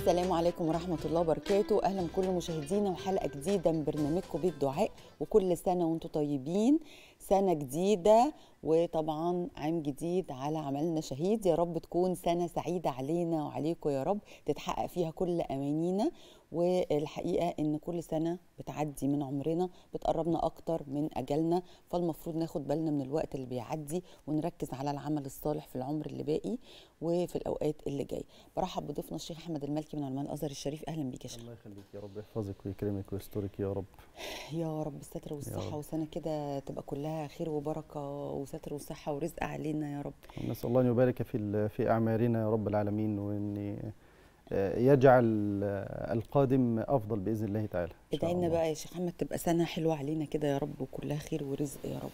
السلام عليكم ورحمة الله وبركاته أهلا بكل مشاهدينا وحلقة جديدة من برنامجكم بيت دعاء وكل سنة وانتم طيبين سنة جديدة وطبعا عام جديد على عملنا شهيد يا رب تكون سنة سعيدة علينا وعليكم يا رب تتحقق فيها كل أمانينا والحقيقة إن كل سنة بتعدي من عمرنا بتقربنا أكتر من أجلنا فالمفروض ناخد بالنا من الوقت اللي بيعدي ونركز على العمل الصالح في العمر اللي باقي وفي الأوقات اللي جاي برحب بضيفنا الشيخ أحمد المالكي من علماء الأزهر الشريف أهلا بيك يا شيخ الله يخليك يا رب يحفظك ويكرمك ويسترك يا رب يا رب الستر والصحة رب. وسنة كده تبقى كلها خير وبركة وستر وصحة ورزق علينا يا رب نسأل الله أن يبارك في ال- في أعمارنا يا رب العالمين وأن آه، يجعل آه، القادم أفضل بإذن الله تعالى إن شاء ادعي لنا الله. بقى يا شيخ أحمد تبقى سنة حلوة علينا كده يا رب وكلها خير ورزق يا رب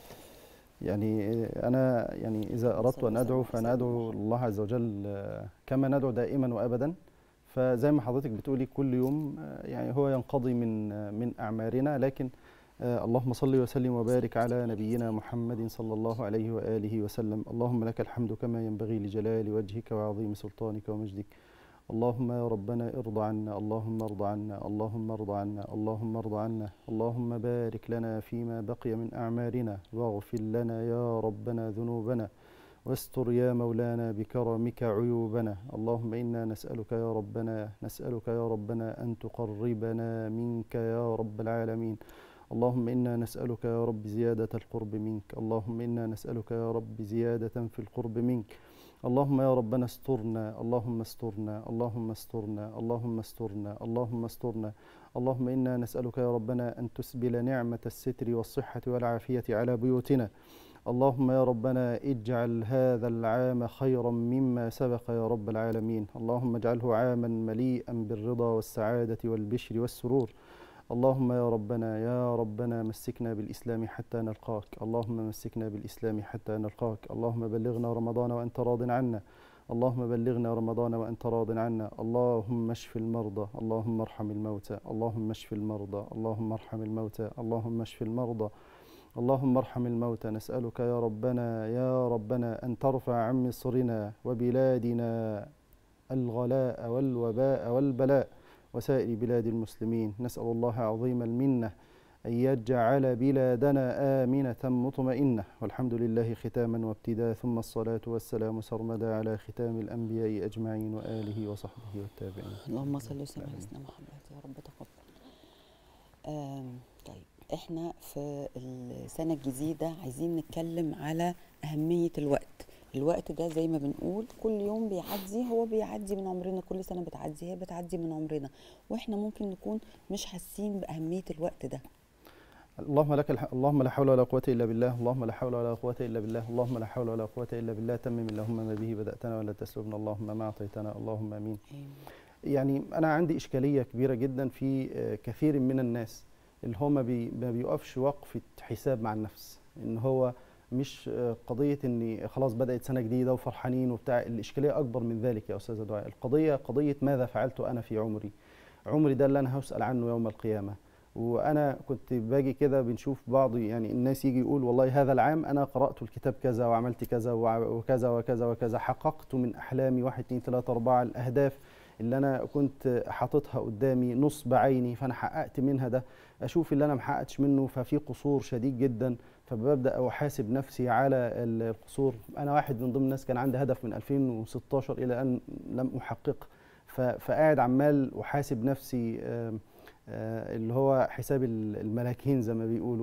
يعني آه، أنا يعني إذا أردت صلى أن الله أدعو عليه فأنا وسلم. أدعو الله عز وجل آه، كما ندعو دائما وأبدا فزي ما حضرتك بتقولي كل يوم آه، يعني هو ينقضي من آه، من أعمارنا لكن آه، اللهم صل وسلم وبارك على نبينا محمد صلى الله عليه وآله وسلم اللهم لك الحمد كما ينبغي لجلال وجهك وعظيم سلطانك ومجدك اللهم يا ربنا ارض عنا اللهم ارض عنا اللهم ارض عنا اللهم ارض عنا اللهم بارك لنا فيما بقي من أعمارنا واغفر لنا يا ربنا ذنوبنا واستر يا مولانا بكرمك عيوبنا اللهم إنا نسألك يا ربنا نسألك يا ربنا أن تقربنا منك يا رب العالمين اللهم إنا نسألك يا رب زيادة القرب منك اللهم إنا نسألك يا رب زيادة في القرب منك اللهم يا ربنا استرنا اللهم استرنا اللهم استرنا اللهم استرنا اللهم استرنا اللهم إنا نسألك يا ربنا أن تسبل نعمة الستر والصحة والعافية على بيوتنا اللهم يا ربنا اجعل هذا العام خيرا مما سبق يا رب العالمين اللهم اجعله عاما مليئا بالرضا والسعادة والبشر والسرور اللهم يا ربنا يا ربنا مسكنا بالإسلام حتى نلقاك اللهم مسكنا بالإسلام حتى نلقاك اللهم بلغنا رمضان وأنت راض عنا اللهم بلغنا رمضان وأنت راض عنا اللهم اشف المرضى اللهم ارحم الموتى اللهم اشف المرضى اللهم ارحم الموتى اللهم اشف المرضى اللهم ارحم الموتى نسألك يا ربنا يا ربنا أن ترفع عن مصرنا وبلادنا الغلاء والوباء والبلاء وسائر بلاد المسلمين نسأل الله عظيم المنة أن يجعل بلادنا آمنة مطمئنة والحمد لله ختاما وابتداء ثم الصلاة والسلام سرمدا على ختام الأنبياء أجمعين وآله وصحبه والتابعين اللهم صل وسلم على آمين. سيدنا محمد يا رب تقبل آم، طيب احنا في السنة الجديدة عايزين نتكلم على أهمية الوقت الوقت ده زي ما بنقول كل يوم بيعدي هو بيعدي من عمرنا كل سنة بتعدي هي بتعدي من عمرنا واحنا ممكن نكون مش حاسين بأهمية الوقت ده اللهم لك الح... اللهم لا حول ولا قوة إلا بالله اللهم لا حول ولا قوة إلا بالله اللهم لا حول ولا قوة إلا بالله تمم اللهم ما به بدأتنا ولا تسلبنا اللهم ما أعطيتنا اللهم آمين يعني أنا عندي إشكالية كبيرة جدا في آه، كثير من الناس اللي هو ما, بي ما بيقفش وقفة حساب مع النفس إن هو مش آه، قضية إن خلاص بدأت سنة جديدة وفرحانين وبتاع الإشكالية أكبر من ذلك يا أستاذ دعاء القضية قضية ماذا فعلت أنا في عمري عمري ده اللي أنا هسأل عنه يوم القيامة وانا كنت باجي كده بنشوف بعض يعني الناس يجي يقول والله هذا العام انا قرات الكتاب كذا وعملت كذا وع- وكذا وكذا وكذا حققت من احلامي واحد اتنين تلاته اربعه الاهداف اللي انا كنت حاططها قدامي نصب عيني فانا حققت منها ده اشوف اللي انا محققتش منه ففي قصور شديد جدا فببدا احاسب نفسي على القصور انا واحد من ضمن الناس كان عندي هدف من 2016 الى ان لم احققه ف- فقاعد عمال احاسب نفسي آم، آه، اللي هو حساب ال- الملاكين زي ما بيقولوا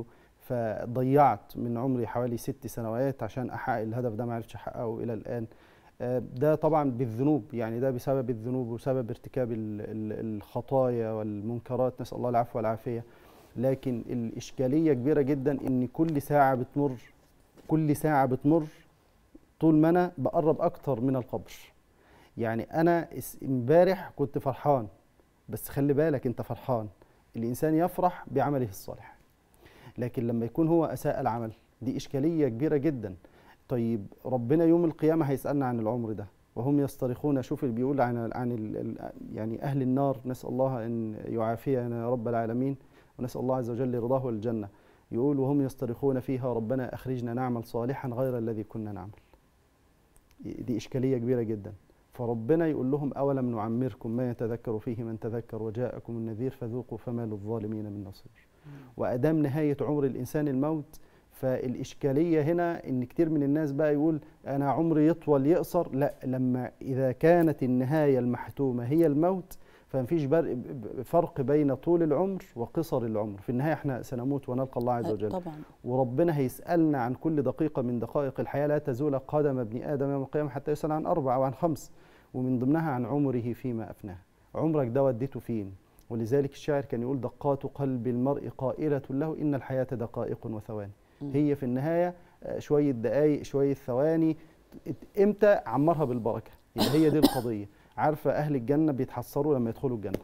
فضيعت من عمري حوالي ست سنوات عشان احقق الهدف ده ما عرفتش احققه الى الان آه، ده طبعا بالذنوب يعني ده بسبب الذنوب وسبب ارتكاب ال- ال- الخطايا والمنكرات نسال الله العفو والعافيه لكن الاشكاليه كبيره جدا ان كل ساعه بتمر كل ساعه بتمر طول ما انا بقرب اكتر من القبر يعني انا اس- امبارح كنت فرحان بس خلي بالك انت فرحان الانسان يفرح بعمله الصالح لكن لما يكون هو اساء العمل دي اشكاليه كبيره جدا طيب ربنا يوم القيامه هيسالنا عن العمر ده وهم يصطرخون شوف اللي بيقول عن عن ال- ال- يعني اهل النار نسال الله ان يعافينا يا رب العالمين ونسال الله عز وجل رضاه والجنه يقول وهم يصطرخون فيها ربنا اخرجنا نعمل صالحا غير الذي كنا نعمل دي اشكاليه كبيره جدا فربنا يقول لهم اولم نعمركم ما يتذكر فيه من تذكر وجاءكم النذير فذوقوا فما للظالمين من نصير وادام نهايه عمر الانسان الموت فالاشكاليه هنا ان كتير من الناس بقى يقول انا عمري يطول يقصر لا لما اذا كانت النهايه المحتومه هي الموت فمفيش بر- فرق بين طول العمر وقصر العمر في النهايه احنا سنموت ونلقى الله عز وجل طبعا وربنا هيسألنا عن كل دقيقة من دقائق الحياة لا تزول قدم ابن آدم يوم القيامة حتى يسأل عن أربع أو عن خمس ومن ضمنها عن عمره فيما أفناه عمرك ده وديته فين ولذلك الشاعر كان يقول دقات قلب المرء قائلة له إن الحياة دقائق وثواني مم. هي في النهاية آه، شوية دقايق شوية ثواني ت- إمتى عمرها بالبركة يبقى هي دي القضية عارفة أهل الجنة بيتحسروا لما يدخلوا الجنة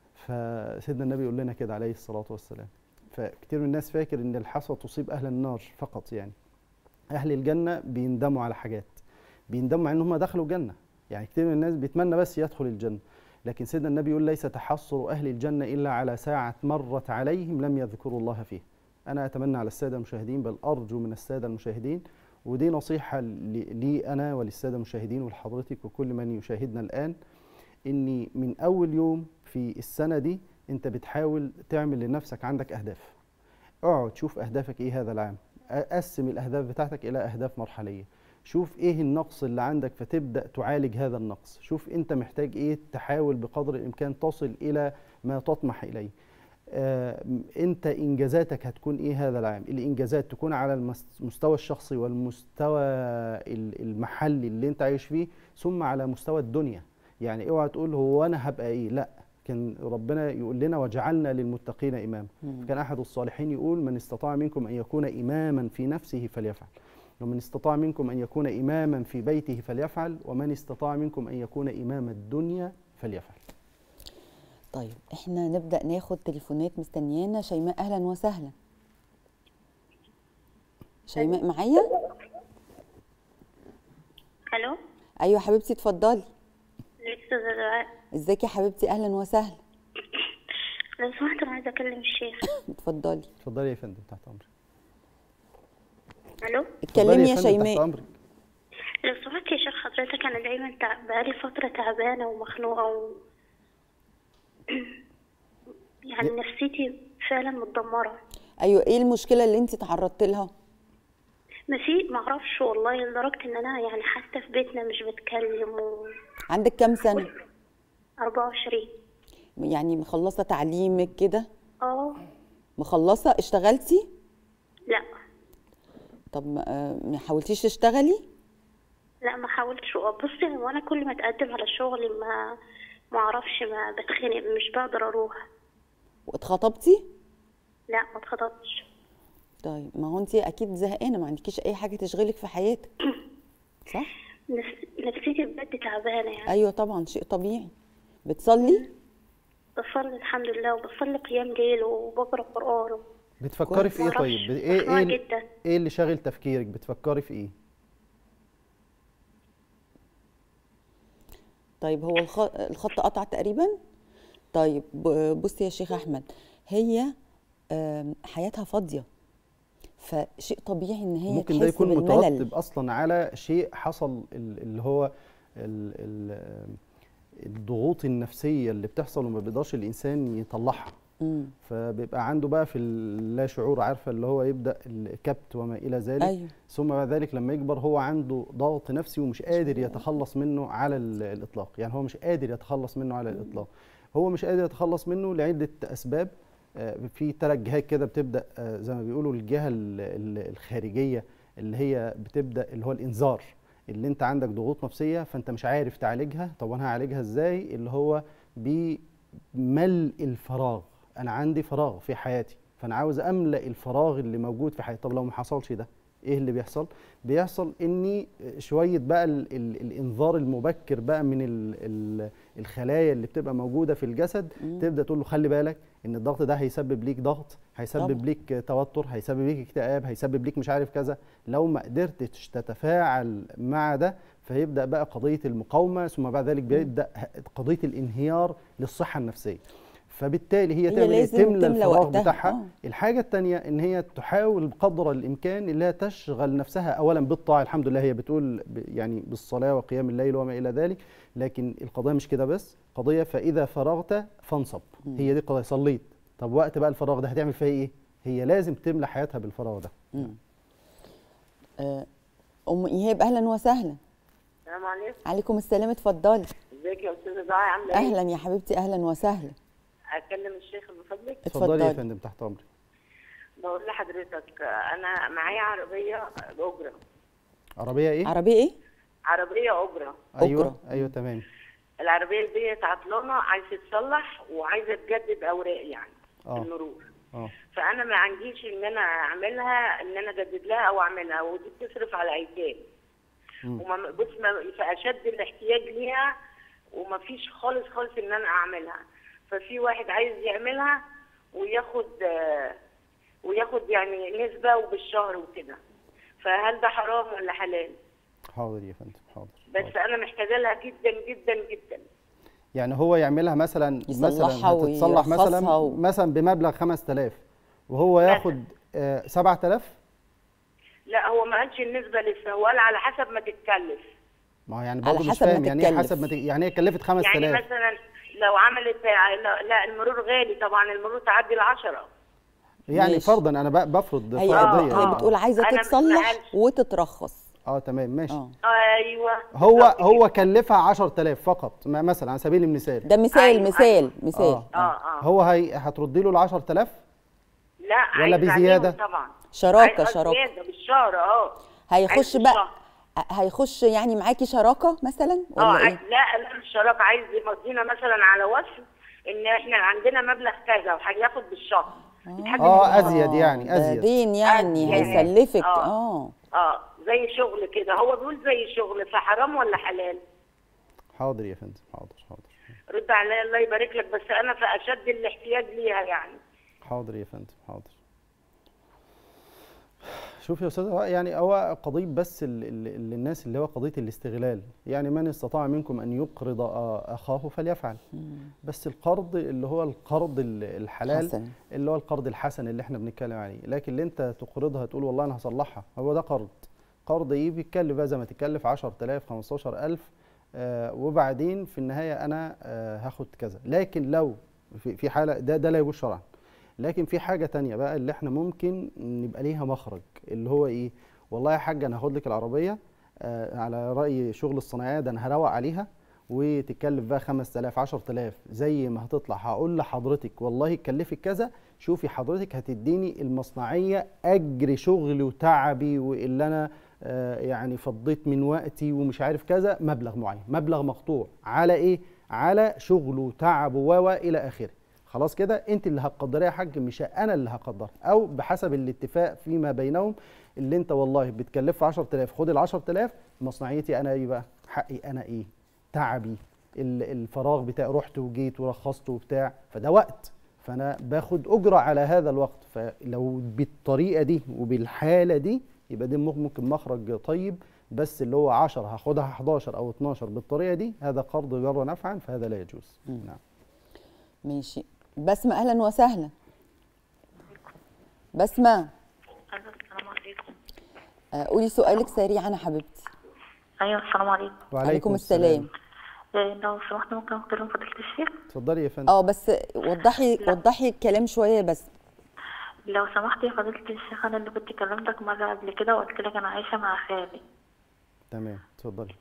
فسيدنا النبي يقول لنا كده عليه الصلاة والسلام فكتير من الناس فاكر ان الحسوه تصيب اهل النار فقط يعني اهل الجنه بيندموا على حاجات بيندموا مع ان هم دخلوا الجنه يعني كتير من الناس بيتمنى بس يدخل الجنه لكن سيدنا النبي يقول ليس تحصر اهل الجنه الا على ساعه مرت عليهم لم يذكروا الله فيه انا اتمنى على الساده المشاهدين بل ارجو من الساده المشاهدين ودي نصيحه لي لي انا وللساده المشاهدين ولحضرتك وكل من يشاهدنا الان اني من اول يوم في السنه دي انت بتحاول تعمل لنفسك عندك اهداف اقعد شوف اهدافك ايه هذا العام قسم الاهداف بتاعتك الى اهداف مرحليه شوف ايه النقص اللي عندك فتبدا تعالج هذا النقص شوف انت محتاج ايه تحاول بقدر الامكان تصل الى ما تطمح اليه آه، انت انجازاتك هتكون ايه هذا العام الانجازات تكون على المس- المستوى الشخصي والمستوى ال- المحلي اللي انت عايش فيه ثم على مستوى الدنيا يعني اوعى تقول هو انا هبقى ايه لا كان ربنا يقول لنا وجعلنا للمتقين اماما مم. كان احد الصالحين يقول من استطاع منكم ان يكون اماما في نفسه فليفعل ومن استطاع منكم ان يكون اماما في بيته فليفعل ومن استطاع منكم ان يكون امام الدنيا فليفعل طيب احنا نبدا ناخد تليفونات مستنيانا شيماء اهلا وسهلا شيماء معايا الو ايوه حبيبتي اتفضلي الاستاذة دعاء ازيك يا حبيبتي اهلا وسهلا لو سمحت انا عايزه اكلم الشيخ اتفضلي اتفضلي يا فندم تحت امرك الو اتفضلي اتكلمي يا فندم، تحت شيماء امرك لو سمحت يا شيخ حضرتك انا دايما تع... بقالي فتره تعبانه ومخنوقه و... يعني نفسيتي فعلا متدمره ايوه ايه المشكله اللي انت تعرضت لها ما في معرفش والله لدرجه ان انا يعني حتى في بيتنا مش بتكلم و... عندك كام سنه 24 يعني مخلصه تعليمك كده اه مخلصه اشتغلتي لا طب ما آه، ما حاولتيش تشتغلي لا ما حاولتش بصي هو انا كل ما اتقدم على شغل ما ما اعرفش ما بتخنق مش بقدر اروح واتخطبتي لا ما اتخطبتش طيب ما هو انت اكيد زهقانه ما عندكيش اي حاجه تشغلك في حياتك صح نفس... نفسيتي بجد تعبانه يعني ايوه طبعا شيء طبيعي بتصلي بصلي الحمد لله وبصلي قيام ليل وبقرا قرآن بتفكري في ايه معرفش. طيب ايه مخنوقة ايه جدا. ايه اللي شاغل تفكيرك بتفكري في ايه طيب هو الخ- الخط قطع تقريبا طيب ب- بصي يا شيخ احمد هي آم، حياتها فاضيه فشيء طبيعي ان هي ممكن ده تحس يكون بالملل مترتب اصلا على شيء حصل ال- اللي هو ال ال الضغوط النفسيه اللي بتحصل وما بيقدرش الانسان يطلعها مم. فبيبقى عنده بقى في اللا شعور عارفه اللي هو يبدا الكبت وما الى ذلك ايوه ثم بعد ذلك لما يكبر هو عنده ضغط نفسي ومش قادر يتخلص منه على ال- الاطلاق يعني هو مش قادر يتخلص منه على الاطلاق هو مش قادر يتخلص منه لعده اسباب آه، في ثلاث جهات كده بتبدا آه، زي ما بيقولوا الجهه ال- ال- الخارجيه اللي هي بتبدا اللي هو الانذار اللي انت عندك ضغوط نفسيه فانت مش عارف تعالجها طب انا هعالجها ازاي اللي هو بملء الفراغ انا عندي فراغ في حياتي فانا عاوز املا الفراغ اللي موجود في حياتي طب لو ما حصلش ده ايه اللي بيحصل بيحصل اني شويه بقى ال ال الانذار المبكر بقى من ال ال الخلايا اللي بتبقى موجوده في الجسد مم. تبدا تقول له خلي بالك ان الضغط ده هيسبب ليك ضغط هيسبب طبعا. ليك توتر هيسبب ليك اكتئاب هيسبب ليك مش عارف كذا لو ما قدرتش تتفاعل مع ده فيبدا بقى قضيه المقاومه ثم بعد ذلك بيبدا قضيه الانهيار للصحه النفسيه فبالتالي هي هي تعمل إيه؟ لازم تملى تملى الفراغ وقتها. بتاعها آه. الحاجه الثانيه ان هي تحاول بقدر الامكان اللي هي تشغل نفسها اولا بالطاعه الحمد لله هي بتقول ب- يعني بالصلاه وقيام الليل وما الى ذلك لكن القضيه مش كده بس قضيه فاذا فرغت فانصب هي دي قضيه صليت طب وقت بقى الفراغ ده هتعمل فيها ايه هي لازم تملى حياتها بالفراغ ده آه، ام ايهاب اهلا وسهلا السلام عليكم عليكم السلام اتفضلي ازيك يا استاذه دعاء عامله ايه اهلا يا حبيبتي اهلا وسهلا اكلم الشيخ من فضلك اتفضلي يا اتفضلي فندم تحت امرك بقول لحضرتك انا معايا عربيه اجره عربيه ايه عربيه ايه عربيه اجره ايوه أجرة. ايوه تمام العربيه ديت عطلانه عايزه تتصلح وعايزه تجدد اوراق يعني آه. المرور اه فانا ما عنديش ان انا اعملها ان انا اجدد لها او اعملها ودي بتصرف على ايتام وما بص ما في اشد الاحتياج ليها وما فيش خالص خالص ان انا اعملها ففي واحد عايز يعملها وياخد آه، وياخد يعني نسبه وبالشهر وكده فهل ده حرام ولا حلال حاضر يا فندم حاضر بس انا محتاجه لها جدا جدا جدا يعني هو يعملها مثلا يصلحها مثلا هتتصلح مثلا ويرخصها و- مثلا بمبلغ 5000 وهو ياخد آه 7000 لا هو ما قالش النسبه لسه هو قال على حسب ما تتكلف ما هو يعني على برضه مش حسب ما فاهم يعني ايه تتكلف. حسب ما ت... يعني هي كلفت يعني 5000 مثلا لو عملت لا, لا المرور غالي طبعا المرور تعدي العشرة يعني ماشي. فرضا انا ب- بفرض هي فرضيه هي آه. بتقول عايزه أنا ما تتصلح قالش. وتترخص اه تمام ماشي اه ايوه هو بالظبط هو كلفها 10000 فقط ما- مثلا على سبيل المثال ده مثال أيوة، مثال أيوة. مثال اه اه اه هو هي هتردي له ال 10000 لا ولا عايز بزيادة؟ عليهم طبعا شراكة، عايز- آه، شراكة. زيادة بالشهر اه هيخش عايز بقى بالشهر. هيخش يعني معاكي شراكه مثلا اه ولا عايز- ايه لا لا الشراكة عايز يمضينا مثلا على وصف ان احنا عندنا مبلغ كذا وهياخد بالشهر يتحدد اه بالشهر. ازيد يعني ده ازيد دين يعني أزيد. هيسلفك آه. اه اه زي شغل كده هو بيقول زي شغل فحرام ولا حلال حاضر يا فندم حاضر حاضر رد عليا الله يبارك لك بس انا في اشد الاحتياج ليها يعني حاضر يا فندم حاضر شوف يا استاذ هو يعني هو قضيه بس ال- ال- ال- الناس اللي هو قضيه الاستغلال يعني من استطاع منكم ان يقرض آ- اخاه فليفعل بس القرض اللي هو القرض ال- الحلال حسن. اللي هو القرض الحسن اللي احنا بنتكلم عليه لكن اللي انت تقرضها تقول والله انا هصلحها هو ده قرض قرض ايه بيتكلف بقى زي ما تكلف 10000 15000 آه وبعدين في النهايه انا آه هاخد كذا لكن لو في في حاله ده ده لا يجوز شرعا لكن في حاجه تانية بقى اللي احنا ممكن نبقى ليها مخرج اللي هو ايه والله يا حاج انا هاخد لك العربيه آه على راي شغل الصناعيه ده انا هروق عليها وتتكلف بقى 5000 10000 زي ما هتطلع هقول لحضرتك والله تكلفك كذا شوفي حضرتك هتديني المصنعيه اجر شغلي وتعبي واللي انا آه يعني فضيت من وقتي ومش عارف كذا مبلغ معين مبلغ مقطوع على ايه على شغله وتعبه و الى اخره خلاص كده انت اللي هتقدريها يا حاج مش انا اللي هقدرها او بحسب الاتفاق فيما بينهم اللي انت والله بتكلفه 10000 خد ال 10000 مصنعيتي انا ايه بقى حقي انا ايه تعبي ال- الفراغ بتاعي رحت وجيت ورخصت وبتاع فده وقت فانا باخد اجره على هذا الوقت فلو بالطريقه دي وبالحاله دي يبقى ده ممكن مخرج طيب بس اللي هو 10 هاخدها 11 او 12 بالطريقه دي هذا قرض جر نفعا فهذا لا يجوز نعم ماشي بسمة اهلا وسهلا بسمة أيوة السلام عليكم آه، قولي سؤالك سريعا يا حبيبتي أيوة السلام عليكم عليكم السلام إيه، لو سمحت ممكن أكلم فضيلة الشيخ اتفضلي يا فندم اه بس وضحي وضحي الكلام شويه بس لو سمحت يا فضيلة الشيخ أنا اللي كنت كلمتك مرة قبل كده وقلت لك أنا عايشة مع خالي تمام اتفضلي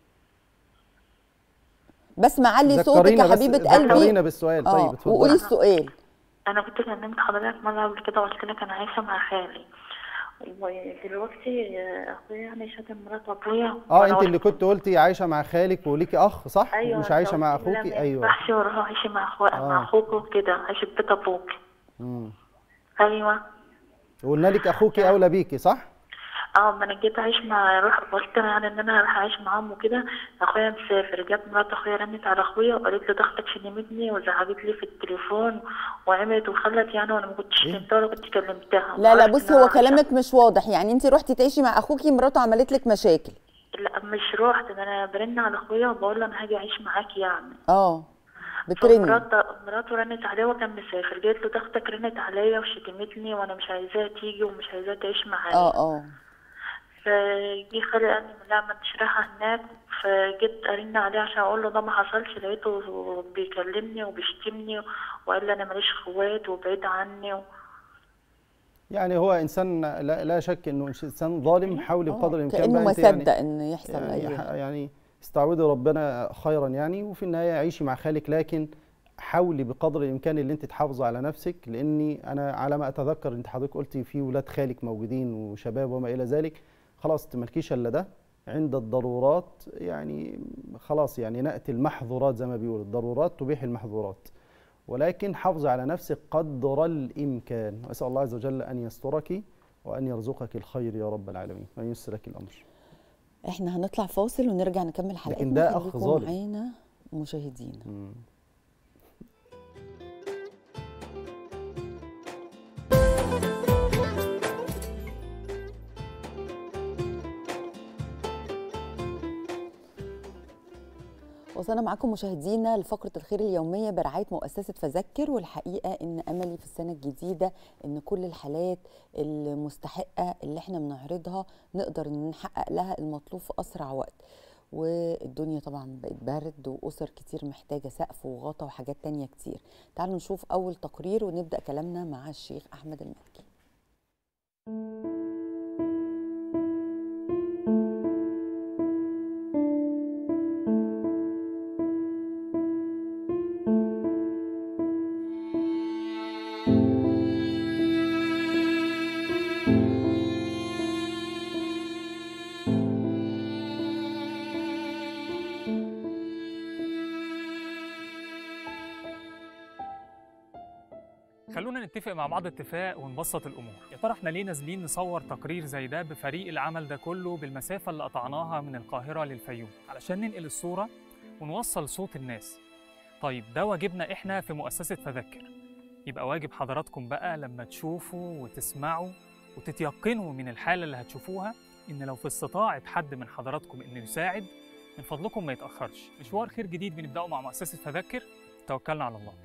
بسمة علي صوتك ذكرينا يا بس- حبيبه ذكرينا قلبي بالسؤال اه طيب اتفضلي وقولي السؤال أنا كنت كلمت حضرتك مرة قبل كده وقلت لك أنا عايشة مع خالي ودلوقتي آه، أخويا يعني شتم مرات أبويا اه وأنا انت اللي قلت- كنت قلتي عايشه مع خالك وليكي اخ صح أيوة مش عايشه مع قلت لها اخوكي ما ايوه ينفعش وأروح أعيش مع أخويا آه. مع أخوك وكده عايش في بيت أبوك امم أيوة وقلنا لك اخوكي اولى بيكي صح اه ما انا جيت اعيش مع روح قلت لها يعني ان انا راح اعيش معاهم وكده اخويا مسافر جت مرات اخويا رنت على اخويا وقالت له دخلت شتمتني وزعجت لي في التليفون وعملت وخلت يعني وانا ما كنتش شتمتها ولا كنت كلمتها لا لا وعرفت بصي إنها هو عايشة- كلامك مش واضح يعني انت رحتي تعيشي مع اخوكي مراته عملت لك مشاكل لا مش روحت ده انا برن على اخويا وبقول له انا هاجي اعيش معاك يعني اه بترن فمراته مراته رنت عليه وكان مسافر قالت له اختك رنت عليا وشتمتني وانا مش عايزاها تيجي ومش عايزاها تعيش معايا اه اه فجي خالي قال لي لا ما انتش رايحه هناك فجيت ارن عليه عشان اقول له ده ما حصلش لقيته بيكلمني وبيشتمني وقال لي انا ماليش اخوات وبعيد عني و... يعني هو انسان لا, لا شك انه انسان ظالم حاولي بقدر الامكان كانه بقى ما انت يعني صدق ان يحصل يعني, اي ح- يعني استعوذي ربنا خيرا يعني وفي النهايه عيشي مع خالك لكن حاولي بقدر الامكان اللي انت تحافظي على نفسك لاني انا على ما اتذكر انت حضرتك قلتي في ولاد خالك موجودين وشباب وما الى ذلك خلاص تملكيش الا ده عند الضرورات يعني خلاص يعني ناتي المحظورات زي ما بيقولوا الضرورات تبيح المحظورات ولكن حافظي على نفسك قدر الامكان واسال الله عز وجل ان يسترك وان يرزقك الخير يا رب العالمين وان ييسر لك الامر احنا هنطلع فاصل ونرجع نكمل حلقتنا ده أخ خليكم ظالم. معانا مشاهدينا مم. وصلنا معاكم مشاهدينا لفقرة الخير اليومية برعاية مؤسسة فذكر والحقيقة إن أملي في السنة الجديدة إن كل الحالات المستحقة اللي إحنا بنعرضها نقدر نحقق لها المطلوب في أسرع وقت والدنيا طبعا بقت برد وأسر كتير محتاجة سقف وغطا وحاجات تانية كتير تعالوا نشوف أول تقرير ونبدأ كلامنا مع الشيخ أحمد المكي خلونا نتفق مع بعض اتفاق ونبسط الامور يا ترى احنا ليه نازلين نصور تقرير زي ده بفريق العمل ده كله بالمسافه اللي قطعناها من القاهره للفيوم علشان ننقل الصوره ونوصل صوت الناس طيب ده واجبنا احنا في مؤسسه فذكر يبقى واجب حضراتكم بقى لما تشوفوا وتسمعوا وتتيقنوا من الحاله اللي هتشوفوها ان لو في استطاعه حد من حضراتكم انه يساعد من فضلكم ما يتاخرش مشوار خير جديد بنبداه مع مؤسسه فذكر توكلنا على الله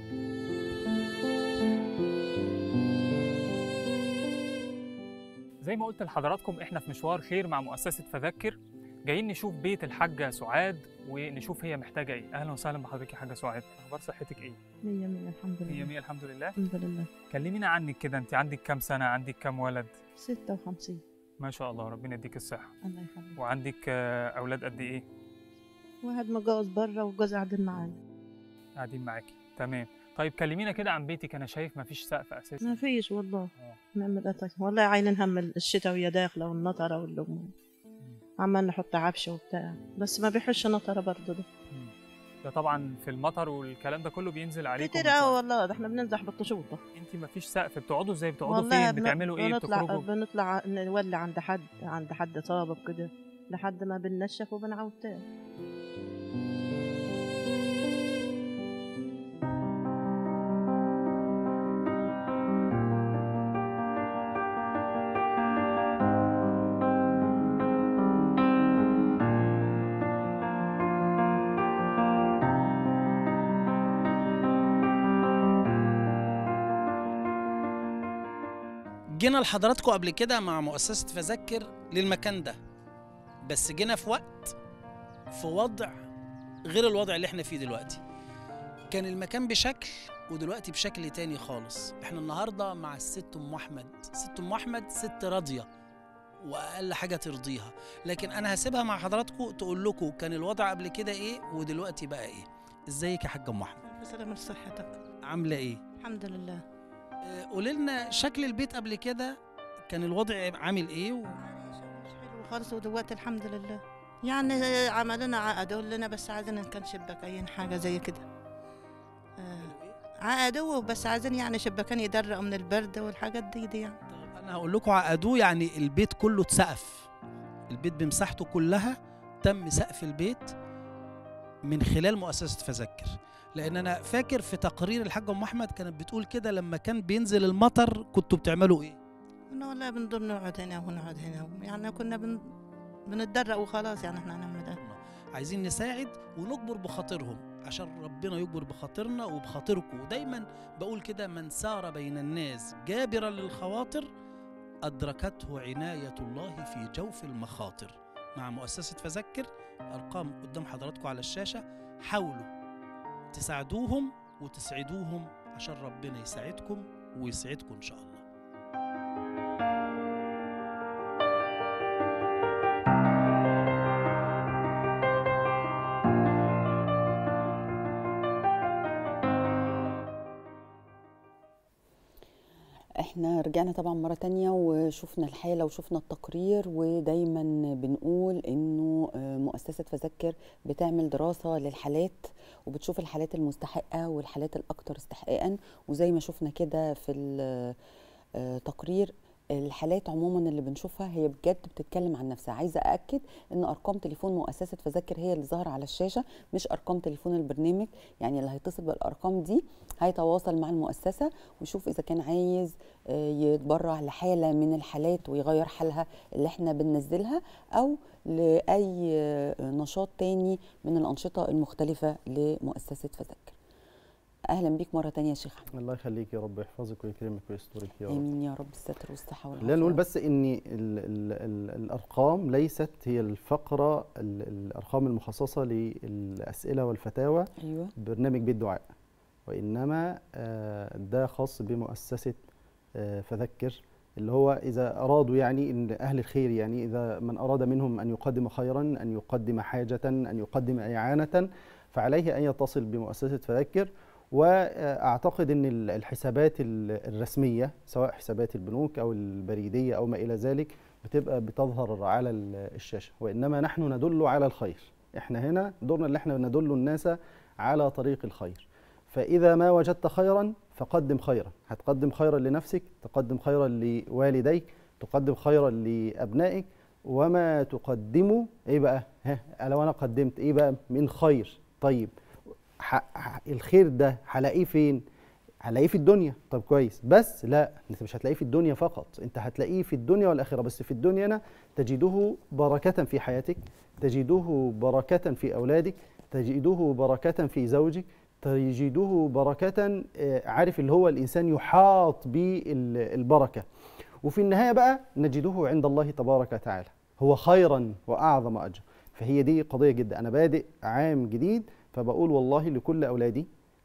زي ما قلت لحضراتكم احنا في مشوار خير مع مؤسسة فذكر جايين نشوف بيت الحاجة سعاد ونشوف هي محتاجة ايه اهلا وسهلا بحضرتك يا حاجة سعاد اخبار صحتك ايه مية مية الحمد مية لله مية الحمد لله الحمد لله كلمينا عنك كده انت عندك كام سنة عندك كام ولد ستة وخمسين ما شاء الله ربنا يديك الصحة الله يخليك وعندك آه، اولاد قد ايه واحد متجوز برا وجوز قاعدين معايا قاعدين معاكي تمام طيب كلمينا كده عن بيتك انا شايف مفيش سقف اساسا ما فيش والله آه. نعمل أتك. والله عايلين هم الشتاء وهي داخلة والنطرة واللقمة عمال نحط عفش وبتاع بس ما بيحش نطرة برضه ده مم. ده طبعا في المطر والكلام ده كله بينزل عليكم كتير قوي والله ده احنا بننزح بالطشوطة انت مفيش سقف بتقعدوا ازاي بتقعدوا والله فين بن- بتعملوا ايه بنطلع بتخرجوا بنطلع نولي عند حد عند حد صابب كده لحد ما بننشف وبنعود تاني جينا لحضراتكم قبل كده مع مؤسسة فذكر للمكان ده بس جينا في وقت في وضع غير الوضع اللي احنا فيه دلوقتي كان المكان بشكل ودلوقتي بشكل تاني خالص احنا النهاردة مع الست ام احمد ست ام احمد ست راضية واقل حاجة ترضيها لكن انا هسيبها مع حضراتكم تقول لكم كان الوضع قبل كده ايه ودلوقتي بقى ايه ازيك يا حاجة ام احمد سلامة صحتك عاملة ايه الحمد لله آه، قولي لنا شكل البيت قبل كده كان الوضع عامل ايه و... مش حلو خالص ودلوقتي الحمد لله يعني عملنا عقدوا لنا بس عايزين إن كان شباكين حاجة زي كده آه، عقدوا بس عايزين يعني شباكين يدرقوا من البرد والحاجات دي دي يعني طب انا هقول لكم عقدوه يعني البيت كله اتسقف البيت بمساحته كلها تم سقف البيت من خلال مؤسسه فذكر لان انا فاكر في تقرير الحاجه ام احمد كانت بتقول كده لما كان بينزل المطر كنتوا بتعملوا ايه كنا والله بنضل نقعد هنا ونقعد هنا يعني كنا بن... بنتدرق وخلاص يعني احنا هنعمل ايه عايزين نساعد ونجبر بخاطرهم عشان ربنا يجبر بخاطرنا وبخاطركم ودايما بقول كده من سار بين الناس جابرا للخواطر أدركته عناية الله في جوف المخاطر مع مؤسسة فذكر أرقام قدام حضراتكم على الشاشة حاولوا تساعدوهم وتسعدوهم عشان ربنا يساعدكم ويسعدكم إن شاء الله احنا رجعنا طبعا مرة تانية وشفنا الحالة وشفنا التقرير ودايما بنقول انه آه، مؤسسة فذكر بتعمل دراسة للحالات وبتشوف الحالات المستحقة والحالات الأكثر استحقاقا وزي ما شفنا كده في التقرير الحالات عموما اللي بنشوفها هي بجد بتتكلم عن نفسها عايزه ااكد ان ارقام تليفون مؤسسه فذكر هي اللي ظاهره على الشاشه مش ارقام تليفون البرنامج يعني اللي هيتصل بالارقام دي هيتواصل مع المؤسسه ويشوف اذا كان عايز آه، يتبرع لحاله من الحالات ويغير حالها اللي احنا بننزلها او لاي آه، نشاط تاني من الانشطه المختلفه لمؤسسه فذكر اهلا بيك مره تانية يا شيخ احمد الله يخليك يا رب يحفظك ويكرمك ويسترك يا رب امين يا رب الستر والصحه والعافيه لا نقول بس ان ال ال ال الارقام ليست هي الفقره ال الارقام المخصصه للاسئله والفتاوى ايوه برنامج بيت دعاء وانما آه، ده خاص بمؤسسه آه، فذكر اللي هو اذا ارادوا يعني ان اهل الخير يعني اذا من اراد منهم ان يقدم خيرا ان يقدم حاجه ان يقدم اعانه فعليه ان يتصل بمؤسسه فذكر واعتقد ان ال- الحسابات ال- الرسميه سواء حسابات البنوك او البريديه او ما الى ذلك بتبقى بتظهر على ال- الشاشه وانما نحن ندل على الخير احنا هنا دورنا اللي احنا ندل الناس على طريق الخير فاذا ما وجدت خيرا فقدم خيرا هتقدم خيرا لنفسك تقدم خيرا لوالديك تقدم خيرا لابنائك وما تقدموا ايه بقى ها لو انا قدمت ايه بقى من خير طيب ح- ح- الخير ده هلاقيه فين هلاقيه في الدنيا طب كويس بس لا انت مش هتلاقيه في الدنيا فقط انت هتلاقيه في الدنيا والاخره بس في الدنيا هنا تجده بركه في حياتك تجده بركه في اولادك تجده بركه في زوجك تجده بركه آه، عارف اللي هو الانسان يحاط بالبركه وفي النهايه بقى نجده عند الله تبارك وتعالى هو خيرا واعظم اجر فهي دي قضيه جدا انا بادئ عام جديد فبقول والله لكل اولادي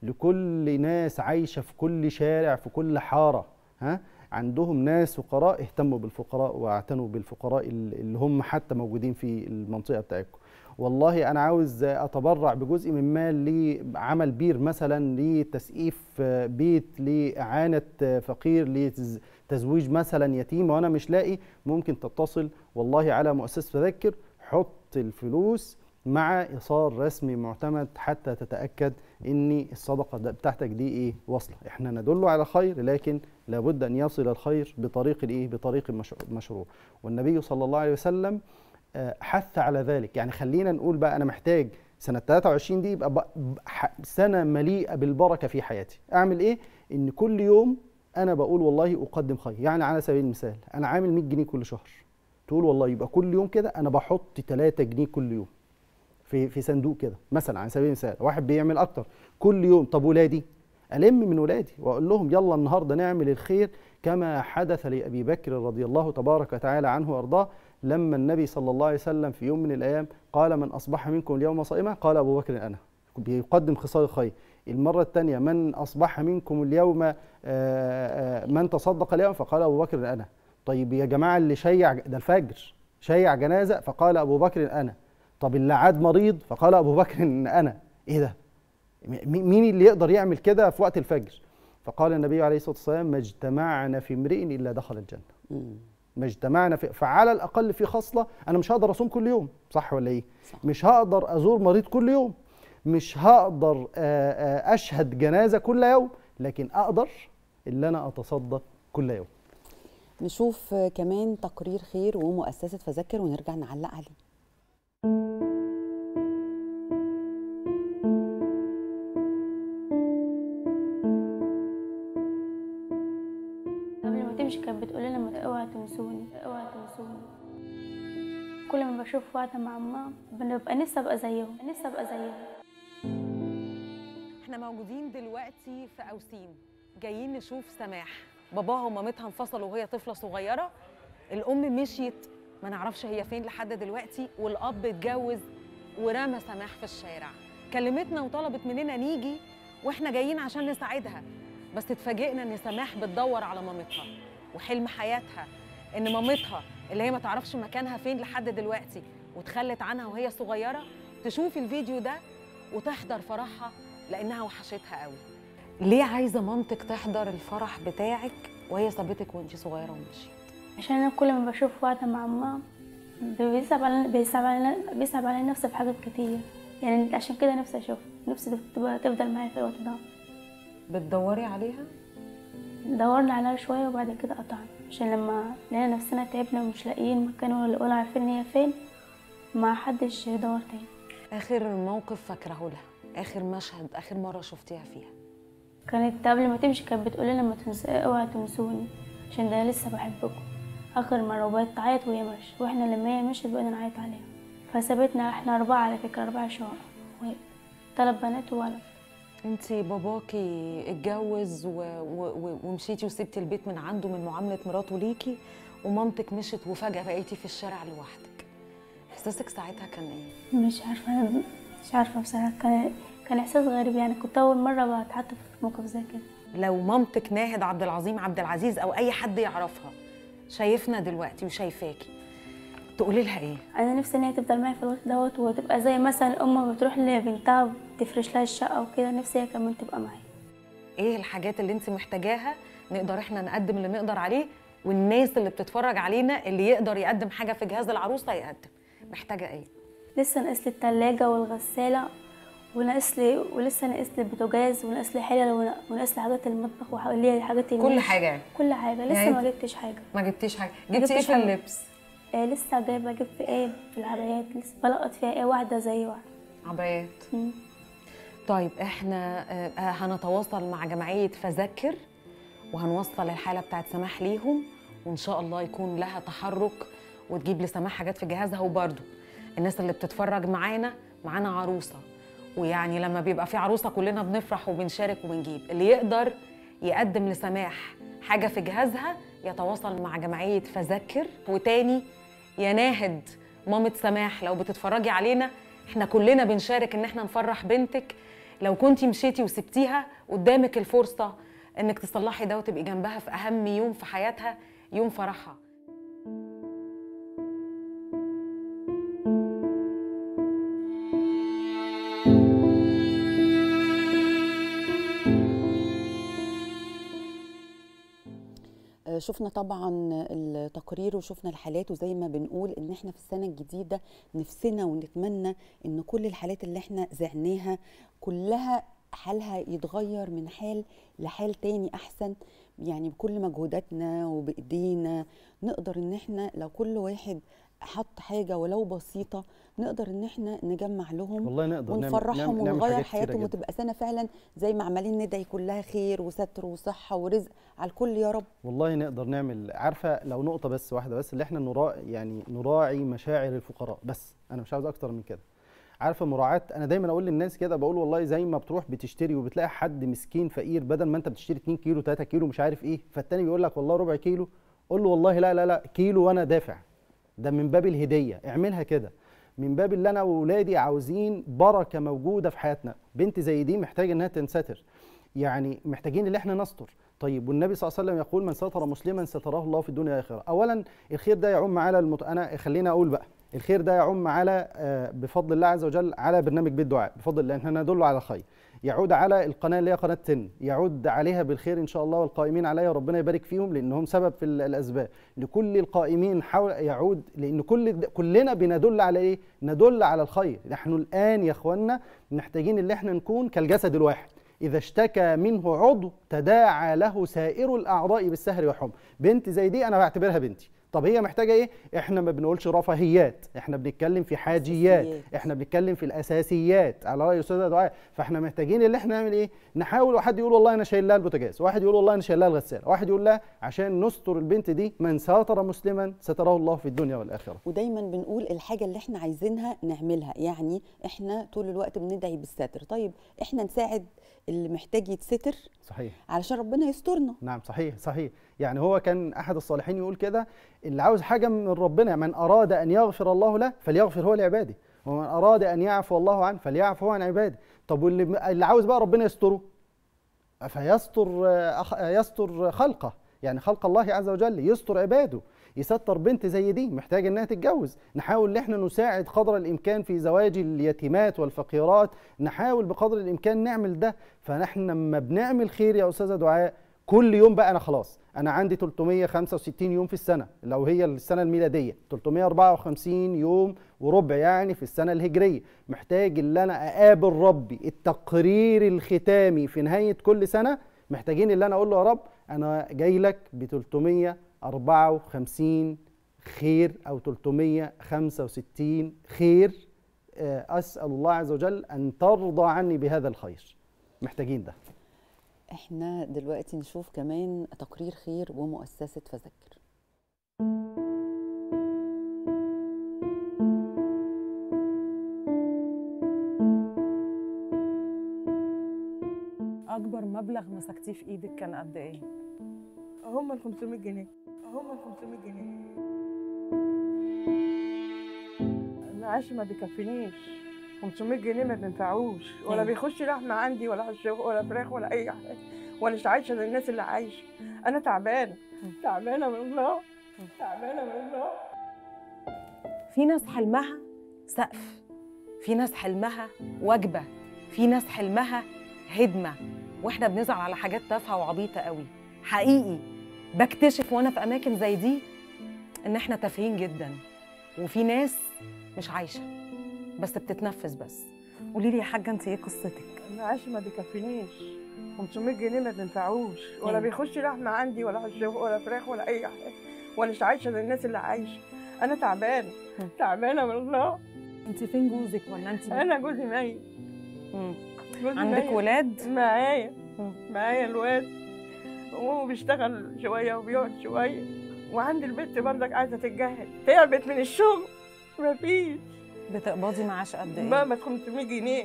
لكل ناس عايشه في كل شارع في كل حاره ها عندهم ناس فقراء اهتموا بالفقراء واعتنوا بالفقراء ال- اللي هم حتى موجودين في المنطقه بتاعتكم والله انا عاوز اتبرع بجزء من مال لعمل بير مثلا لتسقيف آه، بيت لاعانه آه، فقير لتزويج مثلا يتيم وانا مش لاقي ممكن تتصل والله على مؤسسه تذكر حط الفلوس مع ايصال رسمي معتمد حتى تتاكد ان الصدقه ده بتاعتك دي ايه واصله احنا ندل على خير لكن لابد ان يصل الخير بطريق الايه بطريق المش- المشروع والنبي صلى الله عليه وسلم آه، حث على ذلك يعني خلينا نقول بقى انا محتاج سنه 23 دي يبقى بق- ب- ح- سنه مليئه بالبركه في حياتي اعمل ايه ان كل يوم انا بقول والله اقدم خير يعني على سبيل المثال انا عامل 100 جنيه كل شهر تقول والله يبقى كل يوم كده انا بحط 3 جنيه كل يوم في في صندوق كده مثلا على سبيل المثال واحد بيعمل اكتر كل يوم طب ولادي الم من ولادي واقول لهم يلا النهارده نعمل الخير كما حدث لابي بكر رضي الله تبارك وتعالى عنه وارضاه لما النبي صلى الله عليه وسلم في يوم من الايام قال من اصبح منكم اليوم صائما قال ابو بكر انا بيقدم خصال الخير المره الثانيه من اصبح منكم اليوم آه، آه، من تصدق اليوم فقال ابو بكر انا طيب يا جماعه اللي شيع ده الفجر شيع جنازه فقال ابو بكر انا طب اللي عاد مريض فقال ابو بكر ان انا ايه ده م- مين اللي يقدر يعمل كده في وقت الفجر فقال النبي عليه الصلاه والسلام ما اجتمعنا في امرئ الا دخل الجنه مم. ما اجتمعنا في فعلى الاقل في خصله انا مش هقدر اصوم كل يوم صح ولا ايه صح. مش هقدر ازور مريض كل يوم مش هقدر آه، آه، اشهد جنازه كل يوم لكن اقدر ان انا اتصدق كل يوم نشوف آه، كمان تقرير خير ومؤسسه فذكر ونرجع نعلق عليه قبل ما تمشي كانت بتقول لنا اوعى تنسوني اوعى تنسوني كل ما بشوف واحدة مع ماما بنبقى نفسي ابقى زيهم نفسي ابقى زيهم احنا موجودين دلوقتي في اوسين جايين نشوف سماح باباها ومامتها انفصلوا وهي طفله صغيره الام مشيت ما نعرفش هي فين لحد دلوقتي والاب اتجوز ورمى سماح في الشارع كلمتنا وطلبت مننا نيجي واحنا جايين عشان نساعدها بس اتفاجئنا ان سماح بتدور على مامتها وحلم حياتها ان مامتها اللي هي ما تعرفش مكانها فين لحد دلوقتي وتخلت عنها وهي صغيره تشوف الفيديو ده وتحضر فرحها لانها وحشتها قوي ليه عايزه مامتك تحضر الفرح بتاعك وهي سابتك وانت صغيره ومشيت عشان انا كل ما بشوف واحدة مع ماما بيصعب على بيصعب على بيصعب على نفسي في حاجات كتير يعني عشان كده نفسي اشوف نفسي تبقى تفضل معايا في الوقت ده بتدوري عليها دورنا عليها شوية وبعد كده قطعنا عشان لما لقينا نفسنا تعبنا ومش لاقيين مكان ولا ولا عارفين ان هي فين ما حدش يدور تاني اخر موقف فاكره لها اخر مشهد اخر مره شفتيها فيها كانت قبل ما تمشي كانت بتقول لنا ما تنسى اوعى تنسوني عشان ده أنا لسه بحبكم اخر مره وبقت تعيط وهي ماشيه واحنا لما هي مشيت بقينا نعيط عليها فسابتنا احنا اربعه على فكره اربعه شقق ثلاث بنات وولد انت باباكي اتجوز و... و... و... ومشيتي وسبتي البيت من عنده من معامله مراته ليكي ومامتك مشت وفجاه بقيتي في الشارع لوحدك احساسك ساعتها كان ايه مش عارفه أنا مش عارفه بصراحه كان كان احساس غريب يعني كنت اول مره بتحط في موقف زي كده لو مامتك ناهد عبد العظيم عبد العزيز او اي حد يعرفها شايفنا دلوقتي وشايفاكي تقولي لها ايه انا نفسي ان هي تفضل معايا في الوقت دوت وتبقى زي مثلا الام بتروح لبنتها تفرش لها الشقه وكده نفسي هي كمان تبقى معايا ايه الحاجات اللي انت محتاجاها نقدر احنا نقدم اللي نقدر عليه والناس اللي بتتفرج علينا اللي يقدر يقدم حاجه في جهاز العروسه يقدم محتاجه ايه لسه ناقص لي التلاجة والغسالة وناقص لي ولسه ناقص لي البوتاجاز وناقص لي حلل ون- وناقص لي حاجات المطبخ واللي هي الحاجات اللي كل حاجه يعني كل حاجة لسه يعني ما انت- جبتش حاجة ما جبتيش حاجه ما جبتي ايه جبتش في حاجة. اللبس آه لسه جايبة جبت ايه في العبايات لسه بلقط فيها ايه واحدة زي واحدة عبايات مم. طيب احنا آه، آه، هنتواصل مع جمعيه فذكر وهنوصل الحاله بتاعت سماح ليهم وان شاء الله يكون لها تحرك وتجيب لسماح حاجات في جهازها وبرده الناس اللي بتتفرج معانا معانا عروسه ويعني لما بيبقى في عروسه كلنا بنفرح وبنشارك وبنجيب اللي يقدر يقدم لسماح حاجه في جهازها يتواصل مع جمعيه فذكر وتاني يا ناهد مامة سماح لو بتتفرجي علينا احنا كلنا بنشارك ان احنا نفرح بنتك لو كنتي مشيتي وسبتيها قدامك الفرصة انك تصلحي ده وتبقي جنبها في اهم يوم في حياتها يوم فرحها آه، شفنا طبعا التقرير وشفنا الحالات وزي ما بنقول ان احنا في السنه الجديده نفسنا ونتمنى ان كل الحالات اللي احنا زعناها كلها حالها يتغير من حال لحال تاني احسن يعني بكل مجهوداتنا وبايدينا نقدر ان احنا لو كل واحد حط حاجه ولو بسيطه نقدر ان احنا نجمع لهم والله نقدر نعمل- ونفرحهم نعمل- نعمل ونغير حاجات كتيرة حياتهم جدا. وتبقى سنه فعلا زي ما عمالين ندعي كلها خير وستر وصحه ورزق على الكل يا رب والله نقدر نعمل عارفه لو نقطه بس واحده بس اللي احنا نراعي يعني نراعي مشاعر الفقراء بس انا مش عاوز اكتر من كده عارفه مراعاه انا دايما اقول للناس كده بقول والله زي ما بتروح بتشتري وبتلاقي حد مسكين فقير بدل ما انت بتشتري 2 كيلو 3 كيلو مش عارف ايه فالتاني بيقول لك والله ربع كيلو قول له والله لا لا لا كيلو وانا دافع ده من باب الهديه اعملها كده من باب اللي انا واولادي عاوزين بركه موجوده في حياتنا بنت زي دي محتاجه انها تنستر يعني محتاجين اللي احنا نستر طيب والنبي صلى الله عليه وسلم يقول من ستر مسلما ستراه الله في الدنيا والاخره اولا الخير ده يعم على المت... انا خلينا اقول بقى الخير ده يعم على آه، بفضل الله عز وجل على برنامج بيت دعاء بفضل الله احنا ندل على الخير يعود على القناه اللي هي قناه تن يعود عليها بالخير ان شاء الله والقائمين عليها ربنا يبارك فيهم لانهم سبب في ال- الاسباب لكل القائمين حول يعود لان كل د- كلنا بندل على ايه ندل على الخير نحن الان يا اخوانا محتاجين اللي احنا نكون كالجسد الواحد إذا اشتكى منه عضو تداعى له سائر الأعضاء بالسهر والحمى بنت زي دي أنا بعتبرها بنتي طب هي محتاجة إيه؟ إحنا ما بنقولش رفاهيات إحنا بنتكلم في حاجيات أساسيات. إحنا بنتكلم في الأساسيات على رأي أستاذ دعاء فإحنا محتاجين اللي إحنا نعمل إيه؟ نحاول واحد يقول والله أنا شايل لها البوتاجاز واحد يقول والله أنا شايل لها الغسالة واحد يقول لا عشان نستر البنت دي من ساتر مسلما ستره الله في الدنيا والآخرة ودايما بنقول الحاجة اللي احنا عايزينها نعملها يعني احنا طول الوقت بندعي بالستر طيب احنا نساعد اللي محتاج يتستر صحيح علشان ربنا يسترنا نعم صحيح صحيح يعني هو كان احد الصالحين يقول كده اللي عاوز حاجه من ربنا من اراد ان يغفر الله له فليغفر هو لعباده ومن اراد ان يعفو الله عنه فليعفو هو عن عباده طب واللي اللي عاوز بقى ربنا يستره فيستر آه، أخ- آه، يستر خلقه يعني خلق الله عز وجل يستر عباده يستر بنت زي دي محتاج انها تتجوز نحاول ان احنا نساعد قدر الامكان في زواج اليتيمات والفقيرات نحاول بقدر الامكان نعمل ده فنحن لما بنعمل خير يا استاذه دعاء كل يوم بقى انا خلاص انا عندي 365 يوم في السنه لو هي السنه الميلاديه 354 يوم وربع يعني في السنه الهجريه محتاج ان انا اقابل ربي التقرير الختامي في نهايه كل سنه محتاجين ان انا اقول له يا رب انا جاي لك ب 354 خير او 365 خير آه، اسال الله عز وجل ان ترضى عني بهذا الخير محتاجين ده احنا دلوقتي نشوف كمان تقرير خير ومؤسسة فذكر اكبر مبلغ مسكتيه في ايدك كان قد ايه هم ال 500 جنيه هم ال 500 جنيه المعاش ما بيكفينيش 500 جنيه ما بينفعوش ولا أيوة. بيخش لحمه عندي ولا شغل ولا فراخ ولا اي حاجه وانا مش عايشه زي الناس اللي عايشه انا تعبانه تعبانه من الله تعبانه من الله في ناس حلمها سقف في ناس حلمها وجبه في ناس حلمها هدمه واحنا بنزعل على حاجات تافهه وعبيطه قوي حقيقي بكتشف وانا في اماكن زي دي ان احنا تافهين جدا وفي ناس مش عايشه بس بتتنفس بس قولي لي يا حاجه انت ايه قصتك المعاش ما بيكفينيش 500 جنيه ما بينفعوش ولا أيوة. بيخش لحمه عندي ولا شغل ولا فراخ ولا اي حاجه وانا مش عايشه زي الناس اللي عايشه انا تعبانه تعبانه من الله انت فين جوزك ولا انت انا جوزي ميت جوزي عندك ميت. ولاد معايا معايا الواد وهو بيشتغل شويه وبيقعد شويه وعندي البنت برضك عايزه تتجهز تعبت من الشغل مفيش بتقبضي معاش قد ايه بقبض 500 جنيه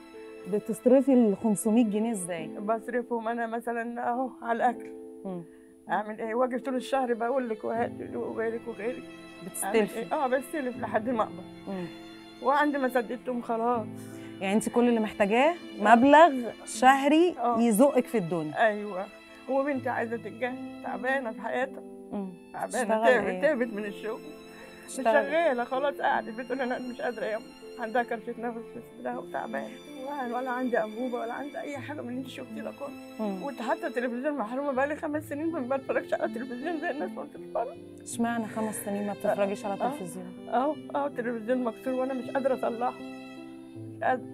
بتصرفي ال 500 جنيه ازاي بصرفهم انا مثلا اهو على الاكل اعمل ايه واجي طول الشهر بقول لك وهات وغيرك وغيرك أعمل بتستلفي إيه؟ اه بستلف لحد ما اقبض وعندي ما سددتهم خلاص يعني انت كل اللي محتاجاه مبلغ شهري يزقك في الدنيا ايوه وبنتي عايزه تتجهز تعبانه في حياتها تعبانه تشتغل تعبت إيه؟ تعبت من الشغل مش تشتغل. شغاله خلاص قاعده بتقول انا مش قادره يا أم. عندها كرشه نفس في صدرها وتعبانه ولا- ولا عندي انبوبه ولا عندي اي حاجه من اللي انت شفتيه ده كله مم. وانت حتى التلفزيون محرومه بقالي خمس سنين ما بتفرجش على التلفزيون زي الناس ما بتتفرج اشمعنى خمس سنين ما بتتفرجيش على آه. تلفزيون اه اه التلفزيون مكسور وانا مش قادره اصلحه مش قادره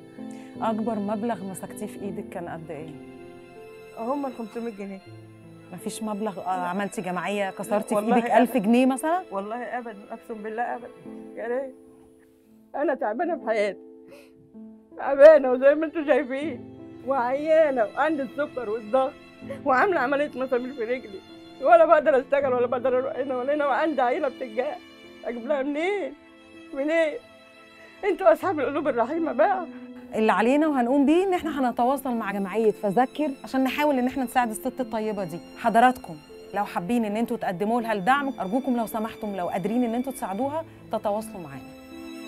اكبر مبلغ مسكتيه في ايدك كان قد ايه هم ال 500 جنيه مفيش مبلغ آه، عملتي جمعيه كسرتي في والله ايدك 1000 أبداً. جنيه مثلا والله ابدا اقسم بالله ابدا يا ريت انا تعبانه في حياتي تعبانه وزي ما انتم شايفين وعيانه وعندي السكر والضغط وعامله عمليه مسامير في رجلي ولا بقدر اشتغل ولا بقدر اروح هنا ولا هنا وعندي عيله بتتجاه اجيب لها منين؟ منين؟ انتوا اصحاب القلوب الرحيمه بقى اللي علينا وهنقوم بيه ان احنا هنتواصل مع جمعيه فذكر عشان نحاول ان احنا نساعد الست الطيبه دي حضراتكم لو حابين ان انتوا تقدموا لها الدعم ارجوكم لو سمحتم لو قادرين ان انتوا تساعدوها تتواصلوا معانا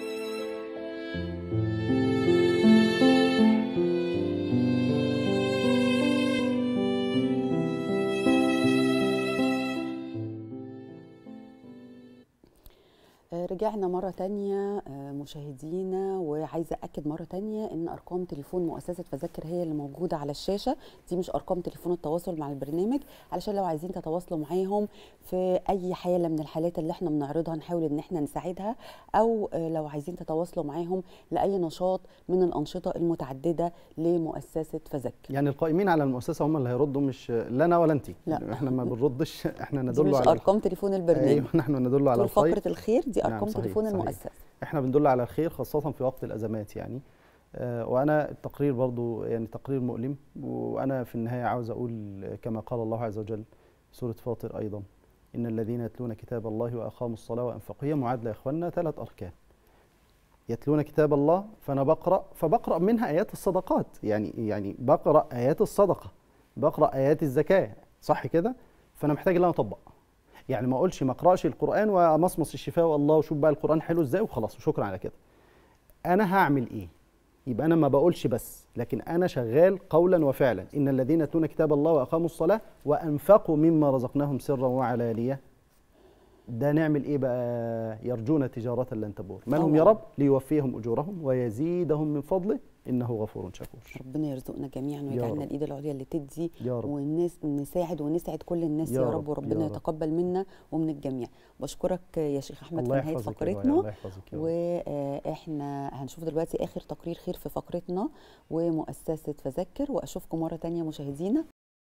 آه، رجعنا مرة تانية آه، مشاهدينا وعايزة أكد مرة تانية إن أرقام تليفون مؤسسة فذكر هي اللي موجودة على الشاشة دي مش أرقام تليفون التواصل مع البرنامج علشان لو عايزين تتواصلوا معاهم في أي حالة من الحالات اللي احنا بنعرضها نحاول إن احنا نساعدها أو آه، لو عايزين تتواصلوا معاهم لأي نشاط من الأنشطة المتعددة لمؤسسة فذكر يعني القائمين على المؤسسه هم اللي هيردوا مش لا انا ولا انت لا. احنا ما بنردش احنا دي ندل مش على أرقام تليفون البرنامج ايوه نحن ندل على طول الخير فقرة الخير دي نعم، أرقام صحيح، تليفون صحيح. المؤسسة احنا بندل على الخير خاصة في وقت الأزمات يعني آه، وأنا التقرير برضو يعني تقرير مؤلم وأنا في النهاية عاوز أقول كما قال الله عز وجل سورة فاطر أيضا إن الذين يتلون كتاب الله وأقاموا الصلاة وأنفقوا هي معادلة يا إخواننا ثلاث أركان يتلون كتاب الله فانا بقرا فبقرا منها ايات الصدقات يعني يعني بقرا ايات الصدقه بقرا ايات الزكاه صح كده فانا محتاج ان انا اطبق يعني ما اقولش ما اقراش القران ومصمص الشفاء والله وشوف بقى القران حلو ازاي وخلاص وشكرا على كده انا هعمل ايه يبقى انا ما بقولش بس لكن انا شغال قولا وفعلا ان الذين يتلون كتاب الله واقاموا الصلاه وانفقوا مما رزقناهم سرا وعلانيه ده نعمل ايه بقى يرجون تجاره لن تبور من هم يا طبعاً. رب ليوفيهم اجورهم ويزيدهم من فضله انه غفور شكور ربنا يرزقنا جميعا يا ويجعلنا رب. الايد العليا اللي تدي يا رب. والناس نساعد ونسعد كل الناس يا, يا رب رب، وربنا يا رب. يتقبل منا ومن الجميع بشكرك يا شيخ احمد الله في نهايه يحفظك يا دعاء، فقرتنا الله يحفظك يا رب. واحنا هنشوف دلوقتي اخر تقرير خير في فقرتنا ومؤسسه فذكر واشوفكم مره تانية مشاهدينا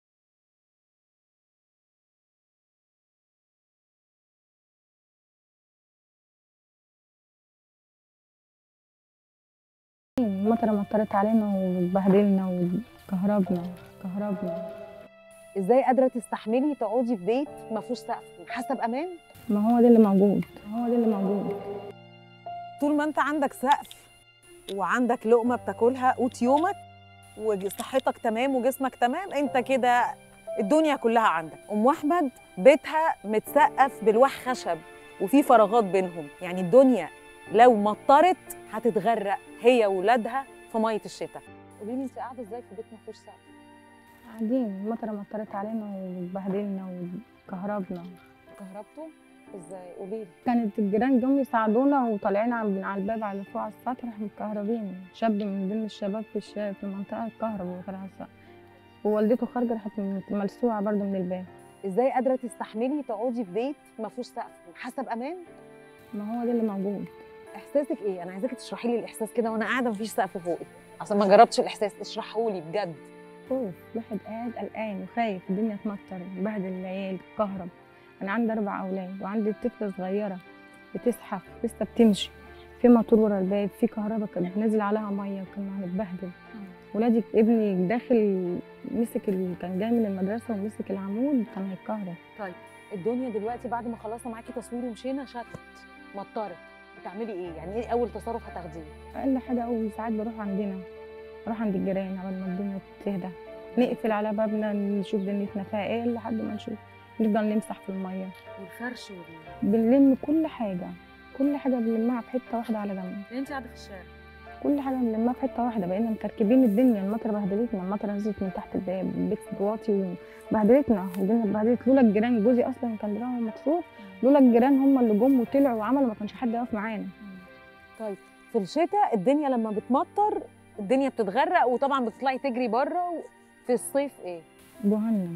المطرة مطرت علينا وبهدلنا وكهربنا كهربنا ازاي قادره تستحملي تقعدي في بيت ما فيهوش سقف حاسه بامان ما هو ده اللي موجود هو ده اللي موجود طول ما انت عندك سقف وعندك لقمه بتاكلها قوت يومك وصحتك تمام وجسمك تمام انت كده الدنيا كلها عندك ام احمد بيتها متسقف بالواح خشب وفي فراغات بينهم يعني الدنيا لو مطرت هتتغرق هي وولادها في ميه الشتاء قولي لي انت قاعده ازاي في بيت ما فيهوش سقف قاعدين المطرة مطرت علينا وبهدلنا وكهربنا كهربته ازاي قولي لي كانت الجيران جم يساعدونا وطالعين على من على الباب على فوق على السطح راح متكهربين شاب من ضمن الشباب في الشارع في المنطقة اتكهرب وطلع على السطح ووالدته خارجة راحت ملسوعة برضه من الباب ازاي قادره تستحملي تقعدي في بيت ما فيهوش سقف حاسه بامان ما هو ده اللي موجود احساسك ايه انا عايزاكي تشرحي لي الاحساس كده وانا قاعده مفيش سقف فوقي اصلا ما جربتش الاحساس اشرحه لي بجد خوف الواحد قاعد قلقان وخايف الدنيا تمطر بهدل العيال كهرب انا عندي اربع اولاد وعندي طفله صغيره بتزحف لسه بتمشي في موتور ورا الباب في كهرباء كانت نازل عليها ميه وكنا هنتبهدل ولادي ابني داخل مسك ال... كان جاي من المدرسه ومسك العمود كان هيتكهرب طيب الدنيا دلوقتي بعد ما خلصنا معاكي تصوير ومشينا شتت مطرت بتعملي ايه يعني ايه اول تصرف هتاخديه اقل حاجه اول ساعات بروح عندنا بروح عند الجيران على ما الدنيا تهدى نقفل على بابنا نشوف دنيتنا فيها ايه لحد ما نشوف نفضل نمسح في الميه والفرش وال بنلم كل حاجه كل حاجه بنلمها في حته واحده على جنب يعني انت قاعده في الشارع كل حاجه بنلمها في حته واحده بقينا مكركبين الدنيا المطره بهدلتنا المطره نزلت من تحت الباب البيت واطي وبهدلتنا والدنيا اتبهدلت لولا الجيران جوزي اصلا كان دراعه مكسور لولا الجيران هم اللي جم وطلعوا وعملوا ما كانش حد يقف معانا طيب في الشتاء الدنيا لما بتمطر الدنيا بتتغرق وطبعا بتطلعي تجري بره و... في الصيف ايه جهنم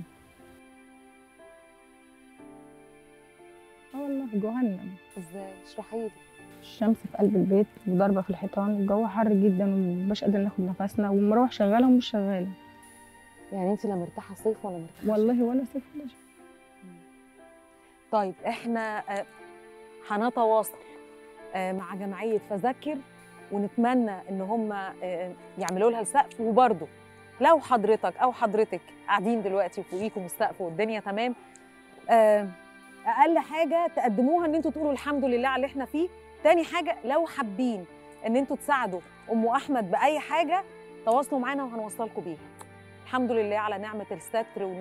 اه والله جهنم ازاي اشرحي لي الشمس في قلب البيت وضاربه في الحيطان والجو حر جدا ومبقاش قادر ناخد نفسنا والمروح شغاله ومش شغاله يعني انت لا مرتاحه صيف ولا مرتاحه والله ولا صيف ولا شتاء طيب احنا آه، هنتواصل آه، مع جمعيه فذكر ونتمنى ان هم آه، يعملوا لها السقف وبرده لو حضرتك او حضرتك قاعدين دلوقتي وفوقيكم السقف والدنيا تمام آه، اقل حاجه تقدموها ان انتوا تقولوا الحمد لله على اللي احنا فيه تاني حاجه لو حابين ان انتوا تساعدوا ام احمد باي حاجه تواصلوا معانا وهنوصلكم بيها الحمد لله على نعمه الستر ون...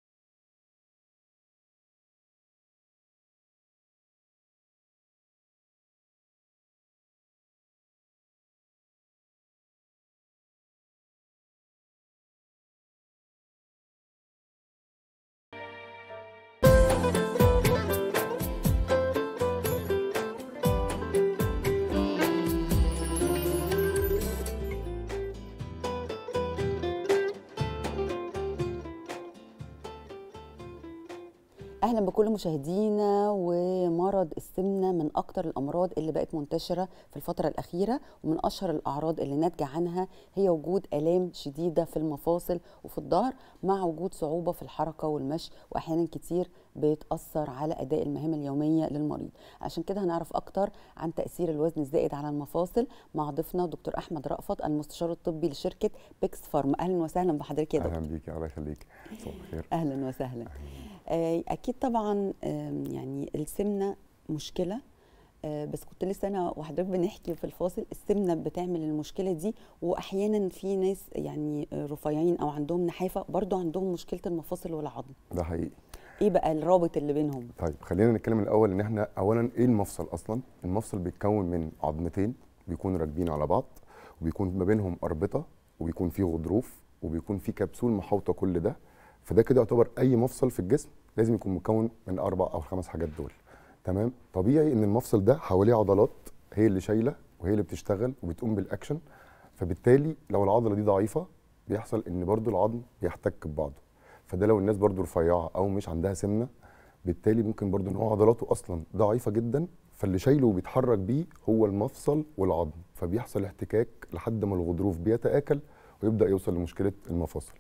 اهلا بكل مشاهدينا ومرض السمنه من اكتر الامراض اللي بقت منتشره في الفتره الاخيره ومن اشهر الاعراض اللي ناتجه عنها هي وجود الام شديده في المفاصل وفي الظهر مع وجود صعوبه في الحركه والمشي واحيانا كتير بتاثر على اداء المهام اليوميه للمريض عشان كده هنعرف اكتر عن تاثير الوزن الزائد على المفاصل مع ضيفنا دكتور احمد رأفت المستشار الطبي لشركه بيكس فارم اهلا وسهلا بحضرتك يا دكتور اهلا بيك الله يخليك صباح الخير اهلا وسهلا آه، اكيد طبعا آم، يعني السمنه مشكله آه، بس كنت لسه انا وحضرتك بنحكي في الفاصل السمنه بتعمل المشكله دي واحيانا في ناس يعني آه، رفيعين او عندهم نحافه برضو عندهم مشكله المفاصل والعظم ده حقيقي ايه بقى الرابط اللي بينهم طيب خلينا نتكلم الاول ان احنا اولا ايه المفصل اصلا المفصل بيتكون من عظمتين بيكونوا راكبين على بعض وبيكون ما بينهم اربطه وبيكون فيه غضروف وبيكون فيه كبسول محاوطه كل ده فده كده يعتبر اي مفصل في الجسم لازم يكون مكون من اربع او خمس حاجات دول تمام طبيعي ان المفصل ده حواليه عضلات هي اللي شايله وهي اللي بتشتغل وبتقوم بالاكشن فبالتالي لو العضله دي ضعيفه بيحصل ان برضو العظم بيحتك ببعضه فده لو الناس برضو رفيعه او مش عندها سمنه بالتالي ممكن برضو ان هو عضلاته اصلا ضعيفه جدا فاللي شايله وبيتحرك بيه هو المفصل والعظم فبيحصل احتكاك لحد ما الغضروف بيتاكل ويبدا يوصل لمشكله المفاصل